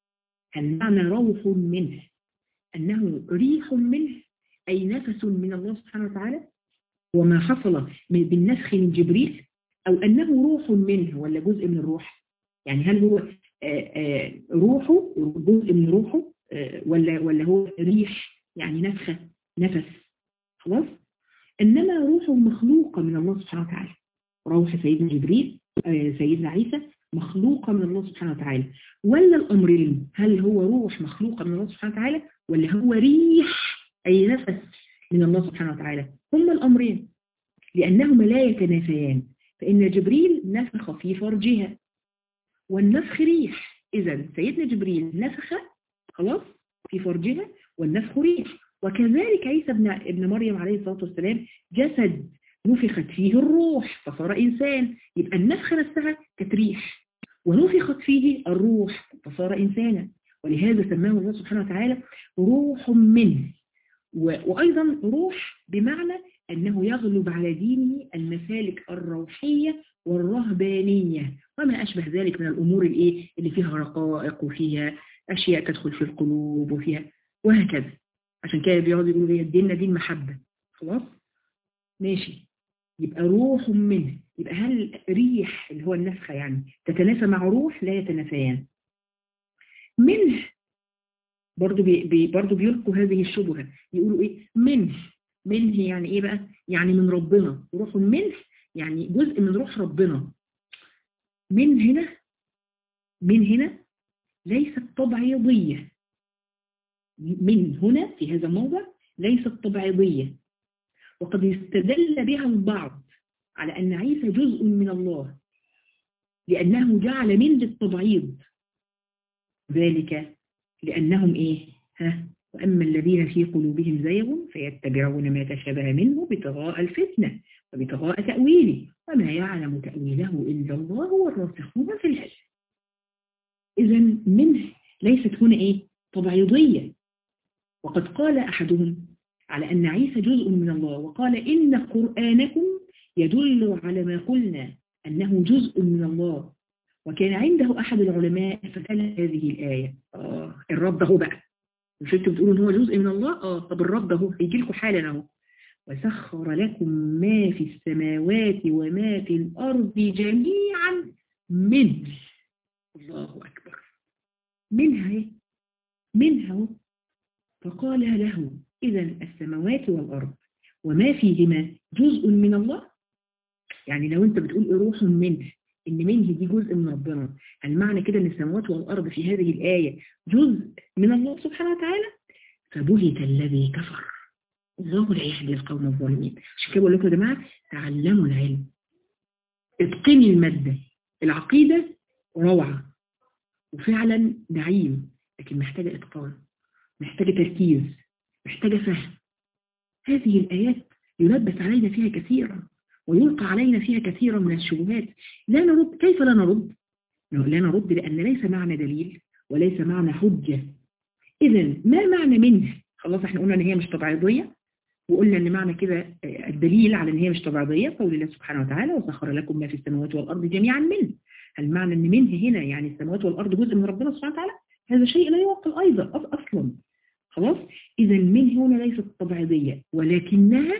هل معنى روح منه أنه ريح منه أي نفس من الله سبحانه وتعالى وما حصل بالنسخ من جبريل أو أنه روح منه ولا جزء من الروح يعني هل هو آآ آآ روحه جزء من روحه ولا ولا هو ريح يعني نفخة نفس خلاص إنما روحه مخلوقة من الله سبحانه وتعالى روح سيدنا جبريل سيدنا عيسى مخلوقة من الله سبحانه وتعالى ولا الأمرين هل هو روح مخلوقة من الله سبحانه وتعالى ولا هو ريح أي نفس من الله سبحانه وتعالى هما الأمرين لأنهما لا يتنافيان فإن جبريل نفخ في فرجها والنفخ ريح إذا سيدنا جبريل نفخ خلاص في فرجها والنفخ ريح وكذلك عيسى ابن, ابن مريم عليه الصلاة والسلام جسد نفخت فيه الروح فصار إنسان يبقى النفخة نفسها كانت ريح ونفخت فيه الروح فصار إنسانا ولهذا سماه الله سبحانه وتعالى روح منه وأيضا روح بمعنى أنه يغلب على دينه المسالك الروحية والرهبانية وما أشبه ذلك من الأمور الإيه اللي فيها رقائق وفيها أشياء تدخل في القلوب وفيها وهكذا عشان كده بيقعدوا يقولوا ايه ديننا دين محبة خلاص ماشي يبقى روح منه يبقى هل ريح اللي هو النفخة يعني تتنافى مع روح لا يتنافيان منه برضو بي بي برضو بيلقوا هذه الشبهة يقولوا ايه منه منه يعني ايه بقى يعني من ربنا روح منه يعني جزء من روح ربنا من هنا من هنا ليست تبعيضية من هنا في هذا الموضع ليست تبعيضية وقد استدل بها البعض على أن عيسى جزء من الله لأنه جعل من للتبعيض ذلك لأنهم إيه ها وأما الذين في قلوبهم زيغ فيتبعون ما تشابه منه ابتغاء الفتنة وابتغاء تأويله وما يعلم تأويله إلا الله والراسخون في العلم إذا منه ليست هنا إيه تبعيضية وقد قال أحدهم على أن عيسى جزء من الله وقال إن قرآنكم يدل على ما قلنا أنه جزء من الله وكان عنده أحد العلماء فتلا هذه الآية آه الرد اهو بقى مش انتوا بتقولوا ان هو جزء من الله اه طب الرد اهو هيجي لكم حالا اهو وسخر لكم ما في السماوات وما في الأرض جميعا منه الله أكبر منها ايه منها فقال له إذا السماوات والأرض وما فيهما جزء من الله يعني لو انت بتقول روح منه ان منه دي جزء من ربنا هل معنى كده ان السماوات والأرض في هذه الآية جزء من الله سبحانه وتعالى فبهت الذي كفر الله لا يهدي القوم الظالمين عشان كده بقول لكم يا جماعه تعلموا العلم اتقني المادة العقيدة روعة وفعلا نعيم لكن محتاجة اتقان محتاجة تركيز محتاجة فهم هذه الآيات يلبس علينا فيها كثيرا ويلقى علينا فيها كثيرا من الشبهات لا نرد كيف لا نرد لا نرد لأن ليس معنى دليل وليس معنى حجة إذا ما معنى منه خلاص احنا قلنا ان هي مش تبعيضية وقلنا ان معنى كده الدليل على ان هي مش تبعيضية قول الله سبحانه وتعالى وسخر لكم ما في السماوات والأرض جميعا منه هل معنى ان منه هنا يعني السماوات والأرض جزء من ربنا سبحانه وتعالى هذا شيء لا يعقل أيضا أصلا خلاص إذا من هنا ليست تبعيضية ولكنها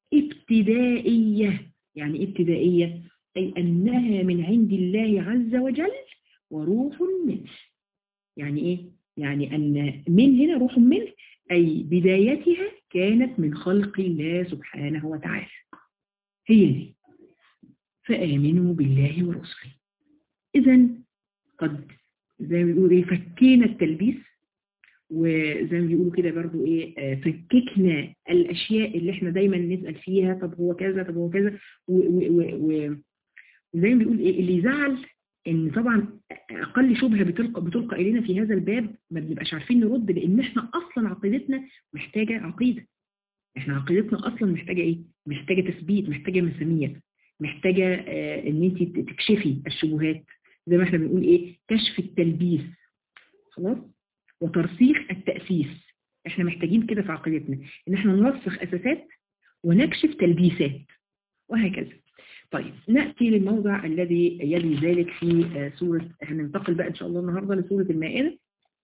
ابتدائية يعني ابتدائية أي أنها من عند الله عز وجل وروح منه يعني إيه؟ يعني أن من هنا روح منه أي بدايتها كانت من خلق الله سبحانه وتعالى هي دي فآمنوا بالله ورسله إذا قد زي ما بيقولوا إيه فكينا التلبيس وزي ما بيقولوا كده برضو ايه فككنا الاشياء اللي احنا دايما نسأل فيها طب هو كذا طب هو كذا وزي ما بيقول ايه اللي يزعل ان طبعا اقل شبهة بتلقى, بتلقى الينا في هذا الباب ما بنبقاش عارفين نرد لان احنا اصلا عقيدتنا محتاجة عقيدة احنا عقيدتنا اصلا محتاجة ايه محتاجة تثبيت محتاجة مسامير محتاجة اه ان انت تكشفي الشبهات زي ما احنا بنقول ايه كشف التلبيس خلاص وترسيخ التأسيس احنا محتاجين كده في عقيدتنا ان احنا نرسخ اساسات ونكشف تلبيسات وهكذا طيب نأتي للموضع الذي يلي ذلك في سورة هننتقل بقى ان شاء الله النهاردة لسورة المائدة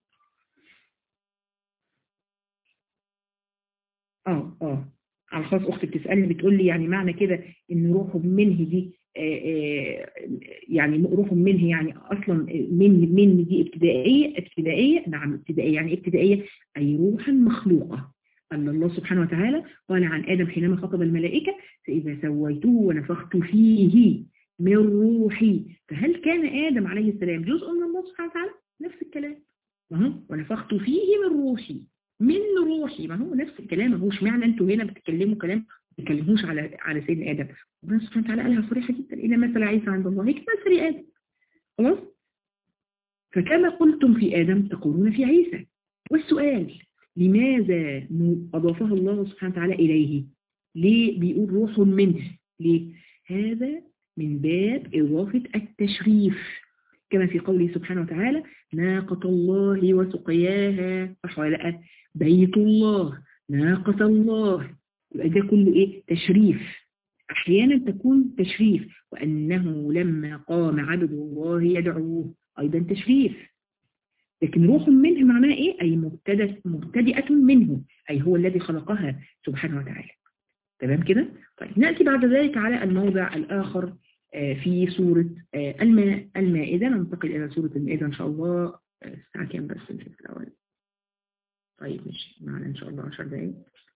اه اه على خاص اختي بتسألني بتقول لي يعني معنى كده ان روح منه دي يعني روح منه يعني اصلا من من دي ابتدائيه ابتدائيه نعم ابتدائيه يعني ابتدائيه اي روحا مخلوقه ان الله سبحانه وتعالى قال عن ادم حينما خطب الملائكه فاذا سويته ونفخت فيه من روحي فهل كان ادم عليه السلام جزء من الله سبحانه وتعالى نفس الكلام ما هو ونفخت فيه من روحي من روحي ما هو نفس الكلام ما هوش معنى انتوا هنا بتتكلموا كلام ما تتكلموش على على سيدنا ادم ربنا سبحانه وتعالى قالها صريحه جدا ان مثل عيسى عند الله كمثل ادم خلاص فكما قلتم في ادم تقولون في عيسى والسؤال لماذا اضافها الله سبحانه وتعالى اليه ليه بيقول روح منه ليه هذا من باب اضافه التشريف كما في قوله سبحانه وتعالى ناقة الله وسقياها صح بيت الله ناقة الله يبقى ده كله ايه تشريف احيانا تكون تشريف وانه لما قام عبد الله يدعوه ايضا تشريف لكن روح منه معناها ايه اي مبتدأ مبتدئة منه اي هو الذي خلقها سبحانه وتعالى تمام كده طيب نأتي بعد ذلك على الموضع الآخر في سورة المائدة ننتقل إلى سورة المائدة إن شاء الله الساعة كام بس نشوف الأول طيب ماشي معنا إن شاء الله 10 دقايق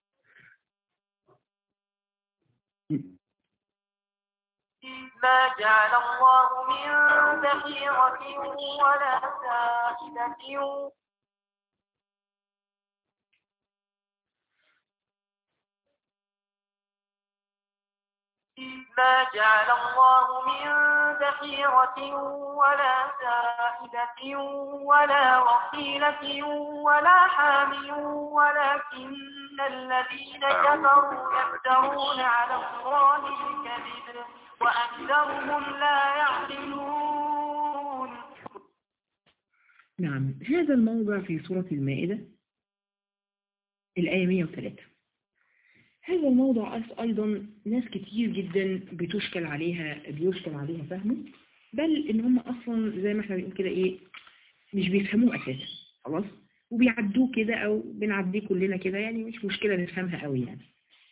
ما جعل الله من بحيرة ولا سائلة ما جعل الله من بحيرة ولا سائلة ولا وصيلة ولا حامل ولكن الذين كفروا يفترون على الله الكذب وأكثرهم لا يعقلون نعم هذا الموضع في سورة المائدة الآية 103 هذا الموضوع أيضا ناس كتير جدا بتشكل عليها بيشكل عليها فهمه بل إن هم أصلا زي ما احنا بنقول كده إيه مش بيفهموه أساسا خلاص وبيعدوه كده أو بنعديه كلنا كده يعني مش مشكلة نفهمها قوي يعني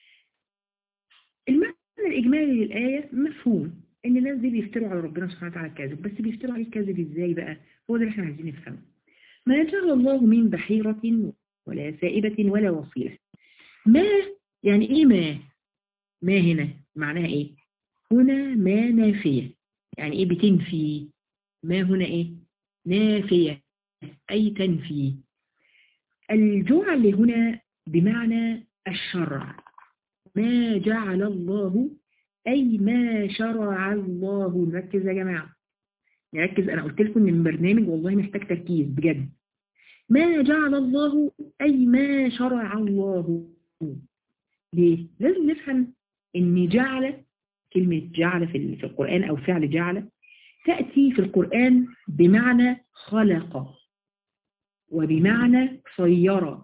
المعنى الإجمالي للآية مفهوم إن الناس دي بيفتروا على ربنا سبحانه وتعالى الكاذب بس بيفتروا عليه الكاذب إزاي بقى هو ده اللي احنا عايزين نفهمه ما جعل الله من بحيرة ولا سائبة ولا وصيلة ما يعني ايه ما ما هنا معناها ايه هنا ما نافية يعني ايه بتنفي ما هنا ايه نافية اي تنفي الجعل هنا بمعنى الشرع ما جعل الله اي ما شرع الله نركز يا جماعة نركز انا قلت لكم ان البرنامج والله محتاج تركيز بجد ما جعل الله اي ما شرع الله ليه؟ لازم نفهم ان جعل كلمة جعل في في القرآن او فعل جعل تأتي في القرآن بمعنى خلق وبمعنى صير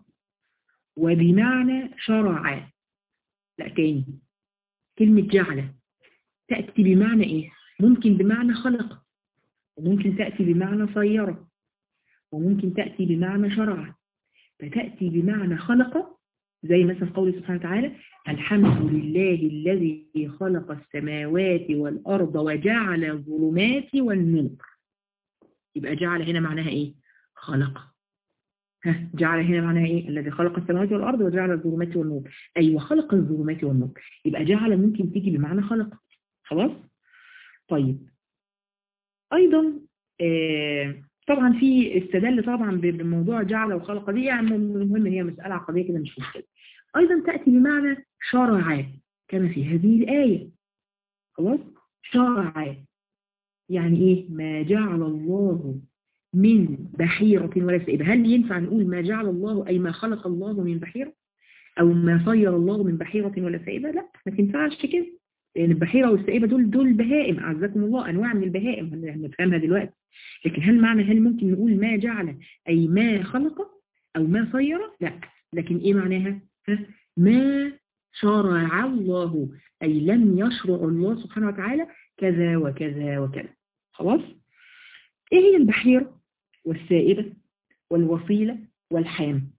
وبمعنى شرع لا تاني كلمة جعل تأتي بمعنى ايه ممكن بمعنى خلق وممكن تأتي بمعنى صير وممكن تأتي بمعنى شرع فتأتي بمعنى خلق زي مثلا قول سبحانه وتعالى الحمد لله الذي خلق السماوات والأرض وجعل الظلمات والنور يبقى جعل هنا معناها ايه خلق ها جعل هنا معناها ايه الذي خلق السماوات والأرض وجعل الظلمات والنور أيوة خلق الظلمات والنور يبقى جعل ممكن تيجي بمعنى خلق خلاص طيب أيضا آه طبعا في استدل طبعا بموضوع جعل وخلق دي يعني المهم ان هي مسألة عقدية كده مش مشكلة ايضا تأتي بمعنى شرع كما في هذه الآية خلاص شرع يعني ايه ما جعل الله من بحيرة ولا سائبة هل ينفع نقول ما جعل الله اي ما خلق الله من بحيرة او ما صير الله من بحيرة ولا سائبة لا ما تنفعش كده لان البحيرة والسائبة دول دول بهائم اعزكم الله انواع من البهائم هنفهمها دلوقتي لكن هل معنى هل ممكن نقول ما جعل أي ما خلق أو ما صير لا لكن إيه معناها ما شرع الله أي لم يشرع الله سبحانه وتعالى كذا وكذا وكذا خلاص إيه هي البحيرة والسائبة والوصيلة والحام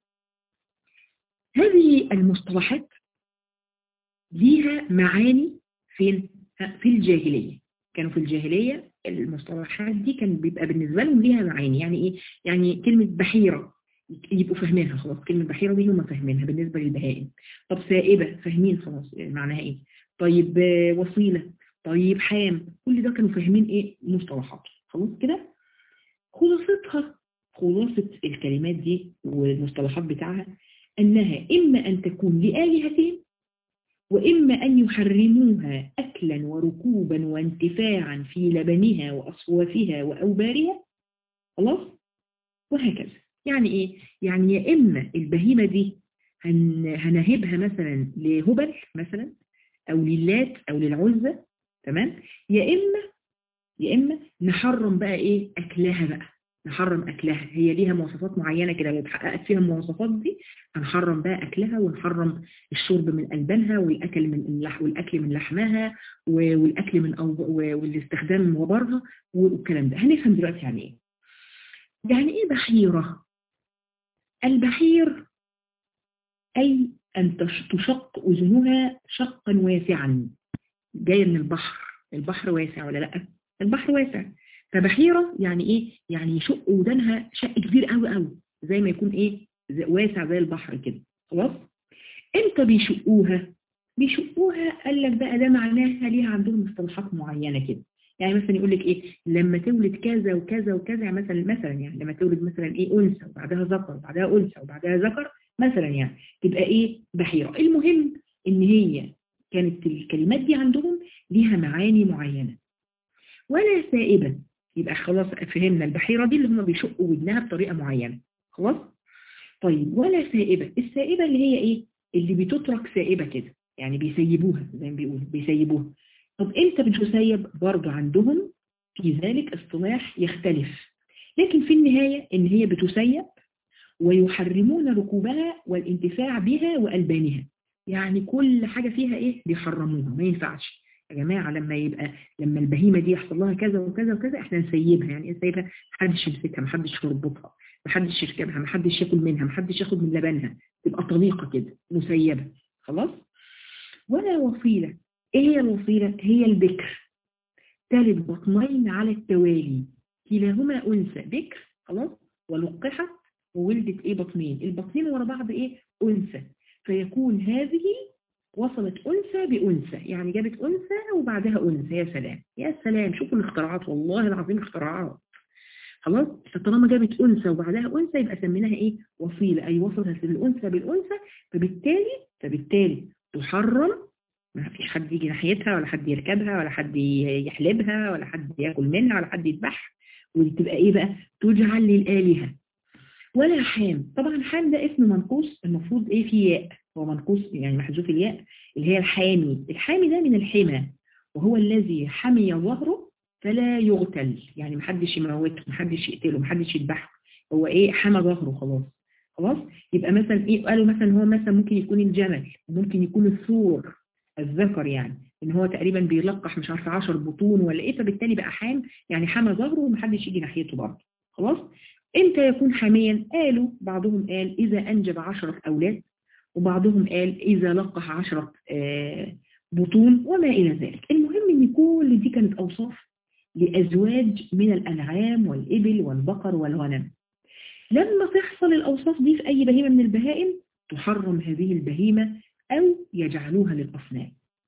هذه المصطلحات ليها معاني فين في الجاهلية كانوا في الجاهلية المصطلحات دي كان بيبقى بالنسبة لهم ليها معاني يعني ايه يعني كلمة بحيرة يبقوا فاهمينها خلاص كلمة بحيرة دي هم فاهمينها بالنسبة للبهائم طب سائبة فاهمين خلاص معناها ايه طيب وصيلة طيب حام كل ده كانوا فاهمين ايه مصطلحات خلاص كده خلاصتها خلاصة الكلمات دي والمصطلحات بتاعها انها اما ان تكون لآلهتهم وإما أن يحرموها أكلا وركوبا وانتفاعا في لبنها وأصوافها وأوبارها خلاص وهكذا يعني إيه؟ يعني يا إما البهيمة دي هن هنهبها مثلا لهبل مثلا أو للات أو للعزة تمام يا إما يا إما نحرم بقى إيه أكلها بقى نحرم أكلها هي ليها مواصفات معينة كده لو اتحققت فيها المواصفات دي هنحرم بقى أكلها ونحرم الشرب من ألبانها والأكل من اللح والأكل من لحمها والأكل من أو والاستخدام من وبرها والكلام ده هنفهم دلوقتي يعني إيه يعني ايه بحيرة البحير اي ان تش- تشق اذنها شقا واسعا جاية من البحر البحر واسع ولا لا البحر واسع فبحيرة يعني ايه يعني يشق ودانها شق كبير قوي قوي زي ما يكون ايه زي- واسع زي البحر كده خلاص امتى بيشقوها بيشقوها قال لك بقى ده معناها ليها عندهم مصطلحات معينة كده يعني مثلا يقول لك ايه لما تولد كذا وكذا وكذا يعني مثلا مثلا يعني لما تولد مثلا ايه انثى وبعدها ذكر وبعدها انثى وبعدها ذكر مثلا يعني تبقى ايه بحيرة المهم ان هي كانت الكلمات دي عندهم ليها معاني معينة ولا سائبة يبقى خلاص فهمنا البحيرة دي اللي هم بيشقوا ودنها بطريقة معينة خلاص طيب ولا سائبة السائبة اللي هي ايه اللي بتترك سائبة كده يعني بيسيبوها زي ما بيقولوا بيسيبوها طب امتى بتسيب برضه عندهم في ذلك اصطلاح يختلف لكن في النهاية ان هي بتسيب ويحرمون ركوبها والانتفاع بها وألبانها يعني كل حاجة فيها ايه بيحرموها ما ينفعش يا جماعة لما يبقى لما البهيمة دي يحصل لها كذا وكذا وكذا احنا نسيبها يعني ايه نسيبها محدش يمسكها محدش يربطها محدش يركبها محدش ياكل منها محدش ياخد من لبنها تبقى طليقة كده مسيبة خلاص ولا وصيلة ايه هي الوصيلة هي البكر تلد بطنين على التوالي كلاهما أنثى بكر خلاص ولقحت وولدت ايه بطنين البطنين ورا بعض ايه أنثى فيكون هذه وصلت أنثى بأنثى يعني جابت أنثى وبعدها أنثى يا سلام يا سلام شوفوا الاختراعات والله العظيم اختراعات خلاص فطالما جابت أنثى وبعدها أنثى يبقى سميناها إيه وصيلة أي وصلت الأنثى بالأنثى فبالتالي فبالتالي تحرم ما فيش حد يجي ناحيتها ولا حد يركبها ولا حد يحلبها ولا حد ياكل منها ولا حد يذبحها ودي تبقى ايه بقى تجعل للآلهة ولا حام طبعا حام ده اسم منقوص المفروض ايه فيه ياء هو منقوص يعني محذوف الياء اللي هي الحامي الحامي ده من الحمى وهو الذي حمي ظهره فلا يغتل يعني محدش يموته محدش يقتله محدش يذبحه هو ايه حمى ظهره خلاص خلاص يبقى مثلا ايه قالوا مثلا هو مثلا ممكن يكون الجمل ممكن يكون الثور الذكر يعني ان هو تقريبا بيلقح مش عارفه 10 بطون ولا ايه فبالتالي بقى حام يعني حمى ظهره ومحدش يجي ناحيته برضه خلاص امتى يكون حاميا قالوا بعضهم قال اذا انجب 10 اولاد وبعضهم قال اذا لقح 10 آه بطون وما الى ذلك المهم ان كل دي كانت اوصاف لازواج من الانعام والابل والبقر والغنم لما تحصل الاوصاف دي في اي بهيمه من البهائم تحرم هذه البهيمه أو يجعلوها للأصنام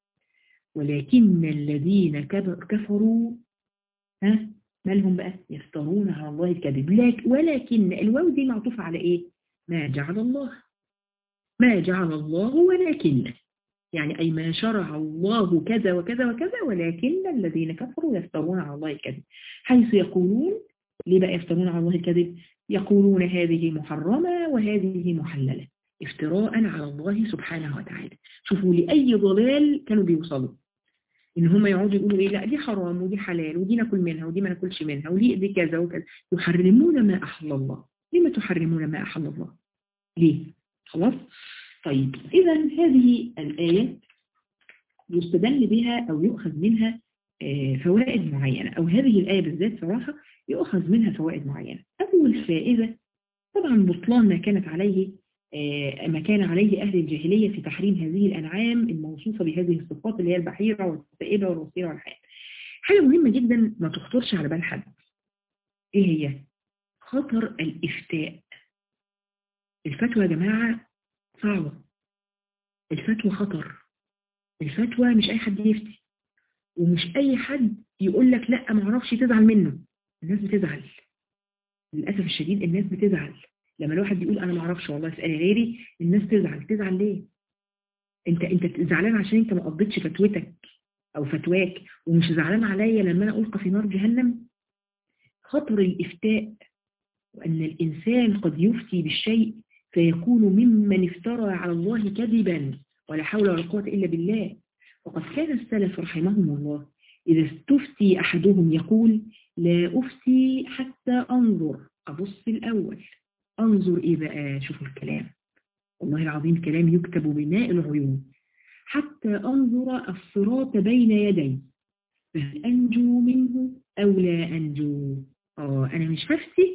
ولكن الذين كفروا ها مالهم بقى يفترون على الله الكذب ولكن الواو دي معطوفة على إيه ما جعل الله ما جعل الله ولكن يعني أي ما شرع الله كذا وكذا وكذا ولكن الذين كفروا يفترون على الله الكذب حيث يقولون ليه بقى يفترون على الله الكذب يقولون هذه محرمة وهذه محللة افتراء على الله سبحانه وتعالى شوفوا لأي ضلال كانوا بيوصلوا ان هم يقعدوا يقولوا ايه لا دي حرام ودي حلال ودي ناكل منها ودي ما ناكلش منها ودي دي كذا وكذا يحرمون ما احل الله لما تحرمون ما احل الله ليه خلاص طيب اذا هذه الايه يستدل بها او يؤخذ منها فوائد معينة او هذه الايه بالذات صراحه يؤخذ منها فوائد معينة اول فائده طبعا بطلان ما كانت عليه ما كان عليه أهل الجاهلية في تحريم هذه الأنعام الموصوفة بهذه الصفات اللي هي البحيرة والسائبة والوصيرة والحياة حاجة مهمة جدا ما تخطرش على بال حد إيه هي؟ خطر الإفتاء الفتوى يا جماعة صعبة الفتوى خطر الفتوى مش أي حد يفتي ومش أي حد يقول لك لا ما اعرفش تزعل منه الناس بتزعل للأسف الشديد الناس بتزعل لما الواحد يقول انا ما اعرفش والله اسالي غيري الناس تزعل تزعل ليه انت انت زعلان عشان انت ما قضيتش فتوتك او فتواك ومش زعلان عليا لما انا القى في نار جهنم خطر الافتاء وان الانسان قد يفتي بالشيء فيكون ممن افترى على الله كذبا ولا حول ولا قوه الا بالله وقد كان السلف رحمهم الله اذا استفتي احدهم يقول لا افتي حتى انظر ابص الاول انظر ايه بقى شوفوا الكلام والله العظيم كلام يكتب بماء العيون حتى انظر الصراط بين يدي فهل انجو منه او لا انجو اه انا مش هفتي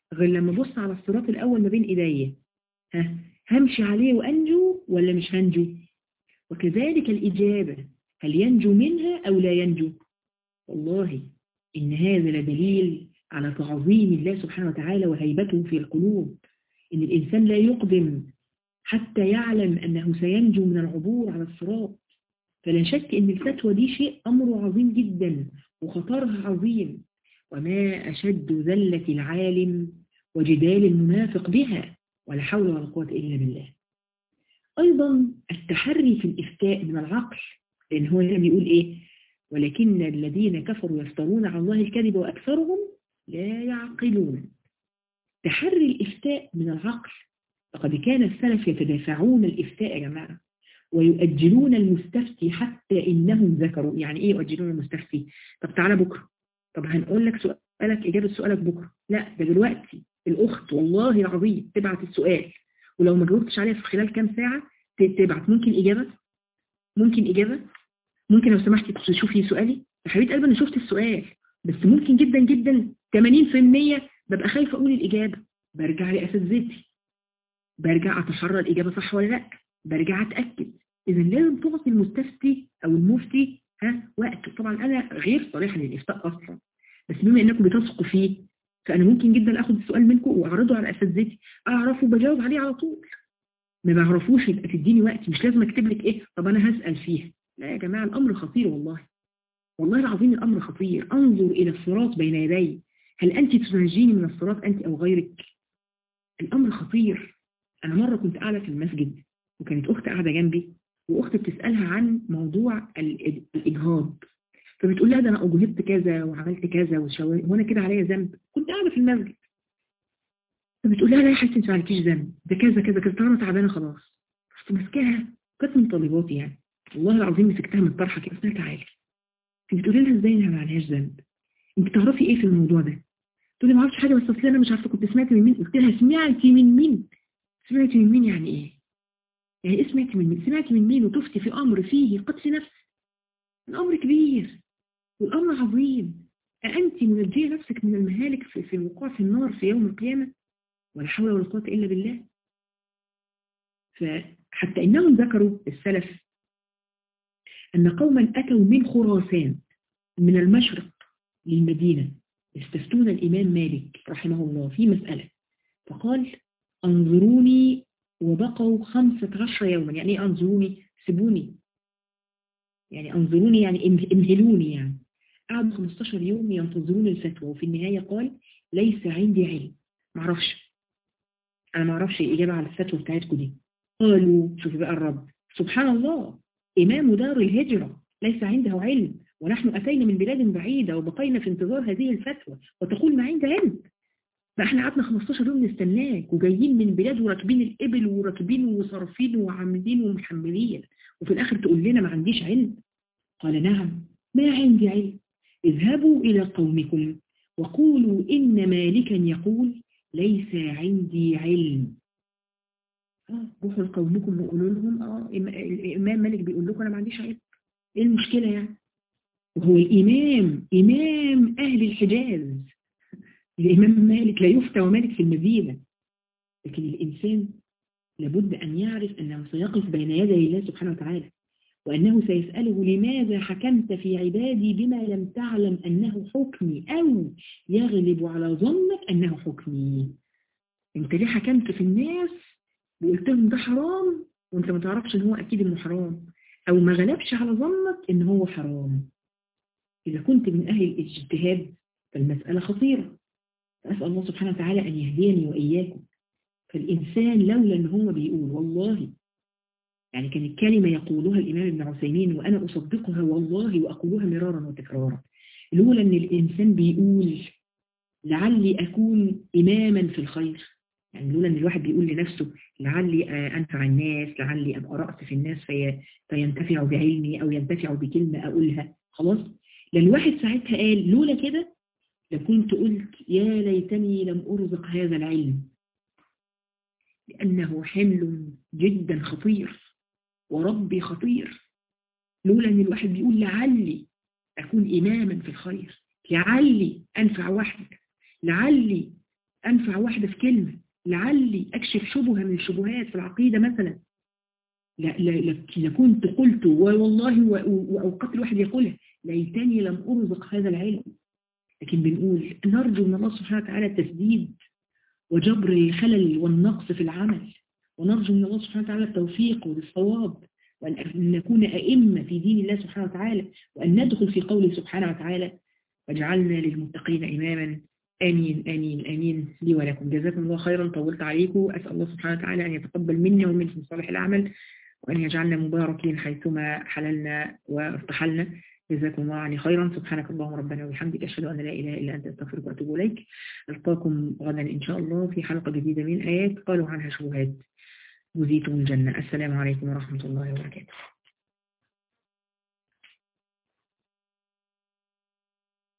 غير لما ابص على الصراط الأول ما بين إيديا ها همشي عليه وأنجو ولا مش هنجو وكذلك الإجابة هل ينجو منها أو لا ينجو والله إن هذا لدليل على تعظيم الله سبحانه وتعالى وهيبته في القلوب إن الإنسان لا يقدم حتى يعلم أنه سينجو من العبور على الصراط فلا شك أن الفتوى دي شيء أمره عظيم جدا وخطرها عظيم وما أشد ذلة العالم وجدال المنافق بها ولا حول ولا قوة إلا بالله أيضا التحري في الإفتاء من العقل لأن هو هنا بيقول إيه ولكن الذين كفروا يفترون على الله الكذب وأكثرهم لا يعقلون تحري الإفتاء من العقل فقد كان السلف يتدافعون الإفتاء يا جماعة ويؤجلون المستفتي حتى إنهم ذكروا يعني إيه يؤجلون المستفتي طب تعالى بكرة طب هنقول لك سؤالك إجابة سؤالك بكرة لا ده دلوقتي الأخت والله العظيم تبعت السؤال ولو ما جاوبتش عليها في خلال كام ساعة تبعت ممكن إجابة ممكن إجابة ممكن لو سمحتي تشوفي سؤالي يا حبيبة قلبي أنا شفت السؤال بس ممكن جدا جدا 80% ببقى خايفة أقول الإجابة برجع لأساتذتي برجع أتحرى الإجابة صح ولا لا برجع أتأكد إذا لازم تعطي المستفتي أو المفتي ها وقت طبعا أنا غير صريحة للإفتاء أصلا بس بما إنكم بتثقوا فيه فأنا ممكن جدا أخد السؤال منكم وأعرضه على أساتذتي أعرفه بجاوب عليه على طول ما بعرفوش يبقى تديني وقت مش لازم أكتب لك إيه طب أنا هسأل فيها لا يا جماعة الأمر خطير والله والله العظيم الأمر خطير أنظر إلى الصراط بين يدي هل أنت تنجيني من الصراط أنت أو غيرك الأمر خطير أنا مرة كنت قاعدة في المسجد وكانت أخت قاعدة جنبي وأخت بتسألها عن موضوع الإجهاض فبتقول لها ده أنا أجهضت كذا وعملت كذا وشوي وأنا كده عليا ذنب كنت قاعدة في المسجد فبتقول لها لا يا حسن أنت ما عليكيش ذنب ده كذا كذا كذا أنا تعبانة خلاص رحت ماسكاها كانت من طالباتي يعني والله العظيم مسكتها من الطرحة كده قلت لها تعالي انت بتقولي لها ازاي انها ما عليهاش ذنب انت تعرفي ايه في الموضوع ده تقولي ما اعرفش حاجه بس اصل انا مش عارفه كنت سمعت من مين قلت لها سمعتي من مين سمعتي من مين يعني ايه يعني ايه سمعتي من مين سمعتي من مين وتفتي في امر فيه قتل نفس الامر كبير والامر عظيم أأنت منجية نفسك من المهالك في, في الوقوع في النار في يوم القيامة ولا حول ولا قوة إلا بالله فحتى إنهم ذكروا السلف أن قوما أتوا من خراسان من المشرق للمدينة يستفتون الإمام مالك رحمه الله في مسألة فقال انظروني وبقوا خمسة عشر يوما يعني ايه انظروني سيبوني يعني انظروني يعني امهلوني يعني قعدوا 15 يوم ينتظرون الفتوى وفي النهاية قال ليس عندي علم معرفش انا معرفش الاجابة على الفتوى بتاعتكم دي قالوا شوفوا بقى الرب سبحان الله إمام دار الهجرة ليس عنده علم ونحن أتينا من بلاد بعيدة وبقينا في انتظار هذه الفتوى وتقول ما عند علم فاحنا قعدنا 15 يوم نستناك وجايين من بلاد وراكبين الإبل وراكبين وصارفين وعاملين ومحملين وفي الآخر تقول لنا ما عنديش علم قال نعم ما عندي علم اذهبوا إلى قومكم وقولوا إن مالكا يقول ليس عندي علم روحوا لقومكم وقولوا لهم اه الامام مالك بيقول لكم انا ما عنديش علم ايه المشكله يعني وهو الامام امام اهل الحجاز الامام مالك لا يفتى ومالك في المدينه لكن الانسان لابد ان يعرف انه سيقف بين يدي الله سبحانه وتعالى وانه سيساله لماذا حكمت في عبادي بما لم تعلم انه حكمي او يغلب على ظنك انه حكمي انت ليه حكمت في الناس وقلت لهم ده حرام وانت ما تعرفش ان هو اكيد انه حرام او ما غلبش على ظنك ان هو حرام اذا كنت من اهل الاجتهاد فالمسألة خطيرة فأسأل الله سبحانه وتعالى أن يهديني وإياكم فالإنسان لولا أن هو بيقول والله يعني كانت كلمة يقولها الإمام ابن عثيمين وأنا أصدقها والله وأقولها مرارا وتكرارا لولا أن الإنسان بيقول لعلي أكون إماما في الخير يعني لولا ان الواحد بيقول لنفسه لعلي انفع الناس لعلي ابقى رأس في الناس في فينتفع بعلمي او ينتفع بكلمة اقولها خلاص لان الواحد ساعتها قال لولا كده لكنت قلت يا ليتني لم ارزق هذا العلم لانه حمل جدا خطير وربي خطير لولا ان الواحد بيقول لعلي اكون اماما في الخير لعلي انفع واحد لعلي أنفع واحدة في كلمة لعلي أكشف شبهة من الشبهات في العقيدة مثلا لكنت قلت والله وأوقات الواحد يقولها ليتني لم أرزق هذا العلم لكن بنقول نرجو من الله سبحانه وتعالى التسديد وجبر الخلل والنقص في العمل ونرجو من الله سبحانه وتعالى التوفيق والصواب وأن نكون أئمة في دين الله سبحانه وتعالى وأن ندخل في قوله سبحانه وتعالى واجعلنا للمتقين إماما آمين آمين آمين لي ولكم جزاكم الله خيرا طولت عليكم أسأل الله سبحانه وتعالى أن يتقبل منا ومنكم صالح العمل وأن يجعلنا مباركين حيثما حللنا وارتحلنا جزاكم الله عني خيرا سبحانك اللهم ربنا وبحمدك أشهد أن لا إله إلا أنت أستغفرك وأتوب إليك ألقاكم غدا إن شاء الله في حلقة جديدة من آيات قالوا عنها شبهات وزيتم الجنة السلام عليكم ورحمة الله وبركاته